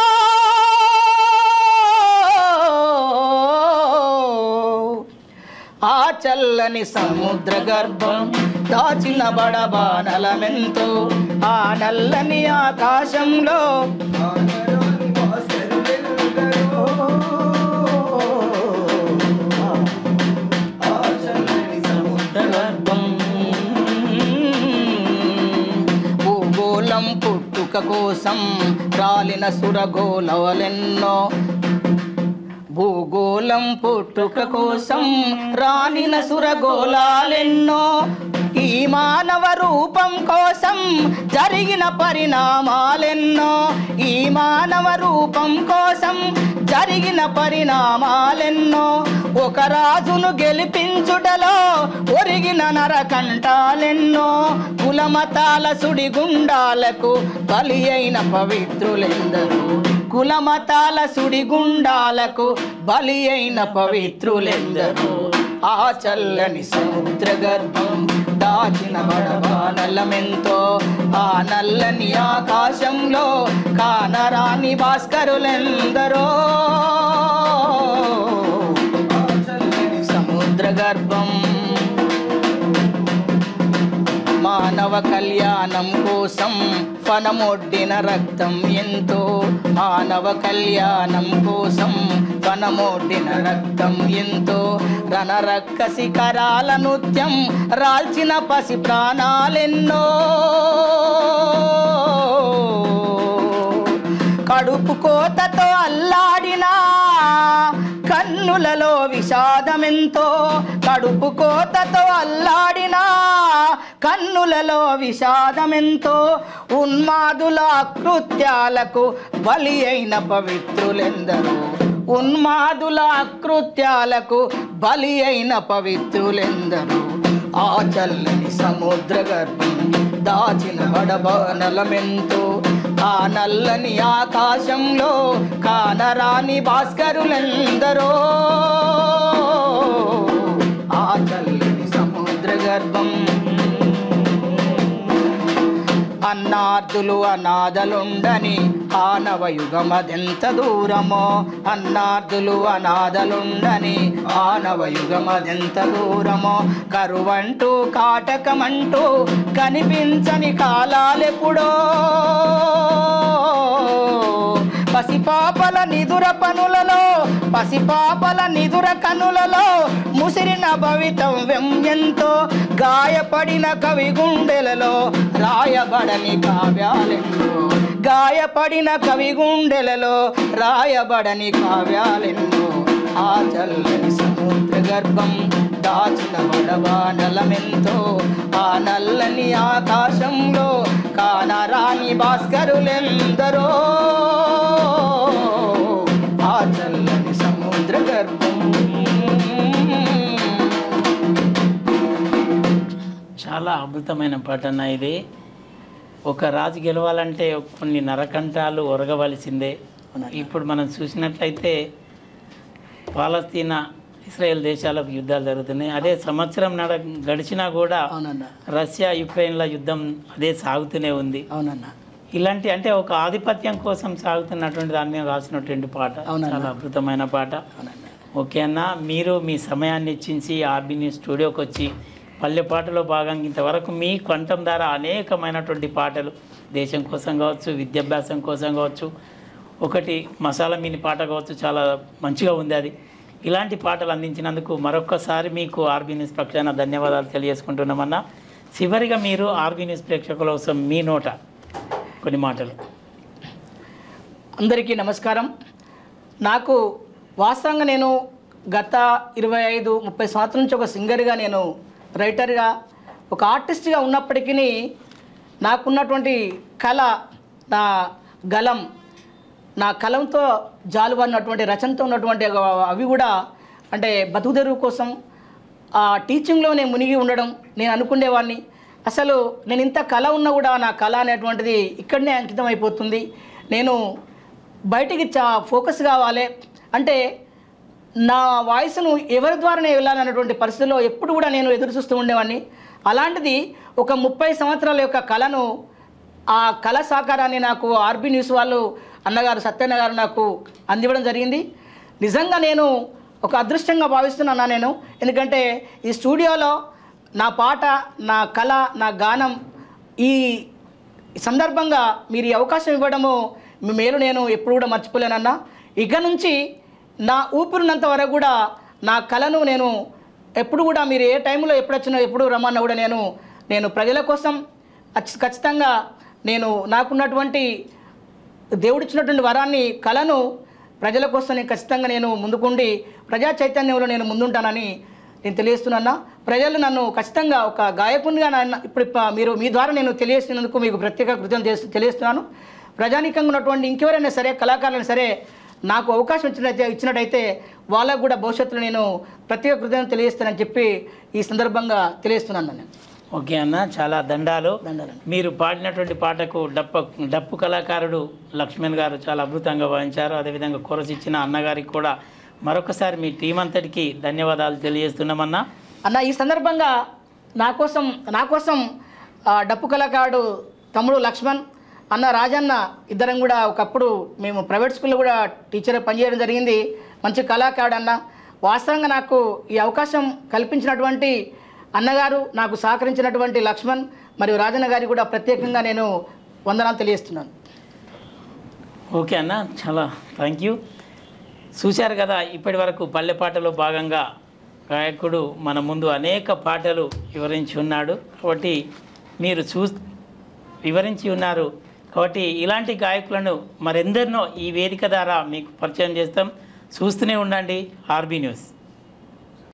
ఆ చల్లని సముద్ర గర్భం దాచిన బడబానలమెంతో ఆ నల్లని ఆకాశంలో గర్భం భూగోళం పుట్టుక కోసం రాలిన సురగోళవలెన్నో భూగోళం పుట్టుక కోసం రాలిన సురగోళాలెన్నో ఈ మానవ రూపం కోసం జరిగిన పరిణామాలెన్నో ఈ మానవ రూపం కోసం జరిగిన పరిణామాలెన్నో ఒక రాజును గెలిపించుటలో ఒరిగిన నరకంటాలెన్నో కులమతాల సుడిగుండాలకు బలి అయిన పవిత్రులెందరూ కులమతాల సుడిగుండాలకు బలి అయిన పవిత్రులెందరూ ఆ చల్లని సముద్ర గర్భం దాచిన బడబానలమెంతో ఆ నల్లని ఆకాశంలో కానరాని భాస్కరులెందరో సముద్ర గర్భం మానవ కళ్యాణం కోసం ఫనమొడ్డిన రక్తం ఎంతో మానవ కళ్యాణం కోసం ఫనమొడ్డిన రక్తం ఎంతో రణరక్క శిఖరాల నృత్యం రాల్చిన పసి ప్రాణాలెన్నో కడుపు కోతతో అల్లాడినా కన్నులలో విషాదమెంతో కడుపు కోతతో అల్లాడినా కన్నులలో విషాదమెంతో ఉన్మాదుల కృత్యాలకు బలి అయిన పవిత్రులెందరూ ఉన్మాదుల కృత్యాలకు బలి అయిన పవిత్రులెందరూ ఆ చల్లని సముద్ర గర్భం దాచిన వడబానలమెంతో ఆ నల్లని ఆకాశంలో కానరాని భాస్కరులెందరో ఆ చల్లని సముద్ర గర్భం అన్నార్థులు అనాథలుండని ఆనవ యుగమదెంత దూరమో అన్నార్థులు అనాథలుండని ఆనవ యుగమదెంత దూరమో కరువంటూ కాటకమంటూ కనిపించని కాలాలెప్పుడో పసిపాపల నిదుర పనులలో పసిపాపల నిదుర కనులలో ముసిరిన భవితవ్యం ఎంతో గాయపడిన కవి గుండెలలో రాయబడని కావ్యాలెన్నో గాయపడిన కవి గుండెలలో రాయబడని కావ్యాలెన్నో ఆ చల్లని సముద్ర గర్భం దాచిన వడవానలమెంతో ఆ నల్లని ఆకాశంలో కానరాని భాస్కరులెందరో ఆ చల్లని సముద్ర గర్భం చాలా అద్భుతమైన పాట అన్న ఇది ఒక రాజు గెలవాలంటే కొన్ని నరకంఠాలు ఒరగవలసిందే ఇప్పుడు మనం చూసినట్లయితే పాలస్తీనా ఇస్రాయేల్ దేశాలకు యుద్ధాలు జరుగుతున్నాయి అదే సంవత్సరం నడ గడిచినా కూడా అవునన్నా రష్యా యుక్రెయిన్ల యుద్ధం అదే సాగుతూనే ఉంది అవునన్నా ఇలాంటి అంటే ఒక ఆధిపత్యం కోసం సాగుతున్నటువంటి దాని మీద రాసినటువంటి పాట అవునన్నా. చాలా అద్భుతమైన పాట అవునన్నా ఓకే అన్న మీరు మీ సమయాన్ని ఇచ్చించి ఆర్బీని స్టూడియోకి వచ్చి పల్లె పాటలో భాగంగా ఇంతవరకు మీ కంఠం ద్వారా అనేకమైనటువంటి పాటలు దేశం కోసం కావచ్చు విద్యాభ్యాసం కోసం కావచ్చు ఒకటి మసాలా మీని పాట కావచ్చు చాలా మంచిగా ఉంది అది ఇలాంటి పాటలు అందించినందుకు మరొక్కసారి మీకు ఆర్బీ న్యూస్ పక్షాన ధన్యవాదాలు తెలియజేసుకుంటున్నామన్నా చివరిగా మీరు ఆర్బీ న్యూస్ ప్రేక్షకుల కోసం మీ నోట కొన్ని మాటలు అందరికీ నమస్కారం నాకు వాస్తవంగా నేను గత ఇరవై ఐదు ముప్పై సంవత్సరం నుంచి ఒక సింగర్గా నేను రైటర్గా ఒక ఆర్టిస్ట్గా ఉన్నప్పటికీ నాకున్నటువంటి కళ నా గలం నా కలంతో జాలువన్నటువంటి రచనతో ఉన్నటువంటి ఒక- అవి కూడా అంటే బతుకుదెరువు కోసం ఆ టీచింగ్లోనే మునిగి ఉండడం నేను అనుకునేవాడిని అసలు నేను ఇంత కళ ఉన్నా కూడా నా కళ అనేటువంటిది ఇక్కడనే అంకితం అయిపోతుంది నేను బయటికి చా ఫోకస్ కావాలి అంటే నా వాయిస్ను ఎవరి ద్వారానే వెళ్ళాలన్నటువంటి పరిస్థితిలో ఎప్పుడు కూడా నేను ఎదురు చూస్తూ ఉండేవాడిని అలాంటిది ఒక ముప్పై సంవత్సరాల యొక్క కళను ఆ కళ సహకారాన్ని నాకు ఆర్బీ న్యూస్ వాళ్ళు అన్నగారు సత్యన్న గారు నాకు అందివ్వడం జరిగింది నిజంగా నేను ఒక అదృష్టంగా భావిస్తున్నాను నేను ఎందుకంటే ఈ స్టూడియోలో నా పాట నా కళ నా గానం ఈ సందర్భంగా మీరు ఈ అవకాశం ఇవ్వడము మీ మేలు నేను ఎప్పుడు కూడా మర్చిపోలేనన్నా ఇక నుంచి నా ఊపిరినంత వరకు కూడా నా కళను నేను ఎప్పుడు కూడా మీరు ఏ టైంలో ఎప్పుడు వచ్చినా ఎప్పుడు రమ్మన్నా కూడా నేను నేను ప్రజల కోసం ఖచ్చి- ఖచ్చితంగా నేను నాకున్నటువంటి దేవుడిచ్చినటువంటి వరాన్ని కళను ప్రజల కోసం నేను ఖచ్చితంగా నేను ముందుకుండి ప్రజా చైతన్యంలో నేను ముందుంటానని నేను తెలియజేస్తున్నా ప్రజలు నన్ను ఖచ్చితంగా ఒక గాయకునిగా నన్ను ఇప్పుడు ప- మీరు మీ ద్వారా నేను తెలియజేసినందుకు మీకు ప్రత్యేక కృతజ్ఞతలు చేస్తూ- తెలియజేస్తున్నాను ప్రజానీకంగా ఉన్నటువంటి ఇంకెవరైనా సరే కళాకారులైనా సరే నాకు అవకాశం ఇచ్చినట్టయితే ఇచ్చినట్టయితే వాళ్ళకు కూడా భవిష్యత్తులో నేను ప్రత్యేక కృతజ్ఞతలు తెలియజేస్తానని చెప్పి ఈ సందర్భంగా తెలియజేస్తున్నాను నేను ఓకే అన్న చాలా దండాలు దండాలండి. మీరు పాడినటువంటి పాటకు డప్ప డప్పు కళాకారుడు లక్ష్మణ్ గారు చాలా అద్భుతంగా వాయించారు అదేవిధంగా కొరసి ఇచ్చిన అన్నగారికి కూడా మరొకసారి మీ టీం అంతటికి ధన్యవాదాలు తెలియజేస్తున్నామన్నా అన్న ఈ సందర్భంగా నా కోసం నా కోసం ఆ, డప్పు కళాకారుడు తమ్ముడు లక్ష్మణ్ అన్న రాజన్న ఇద్దరం కూడా ఒకప్పుడు మేము ప్రైవేట్ స్కూల్లో కూడా టీచర్ పనిచేయడం జరిగింది మంచి కళాకారుడు అన్న వాస్తవంగా నాకు ఈ అవకాశం కల్పించినటువంటి అన్నగారు నాకు సహకరించినటువంటి లక్ష్మణ్ మరియు రాజన్న గారికి కూడా ప్రత్యేకంగా నేను వందనాలు తెలియజేస్తున్నాను ఓకే అన్న చాలా థ్యాంక్ యూ చూశారు కదా ఇప్పటి వరకు పల్లె పాటలో భాగంగా గాయకుడు మన ముందు అనేక పాటలు వివరించి ఉన్నాడు కాబట్టి మీరు చూ వివరించి ఉన్నారు కాబట్టి ఇలాంటి గాయకులను మరెందరినో ఈ వేదిక ద్వారా మీకు పరిచయం చేస్తాం చూస్తూనే ఉండండి ఆర్బీ న్యూస్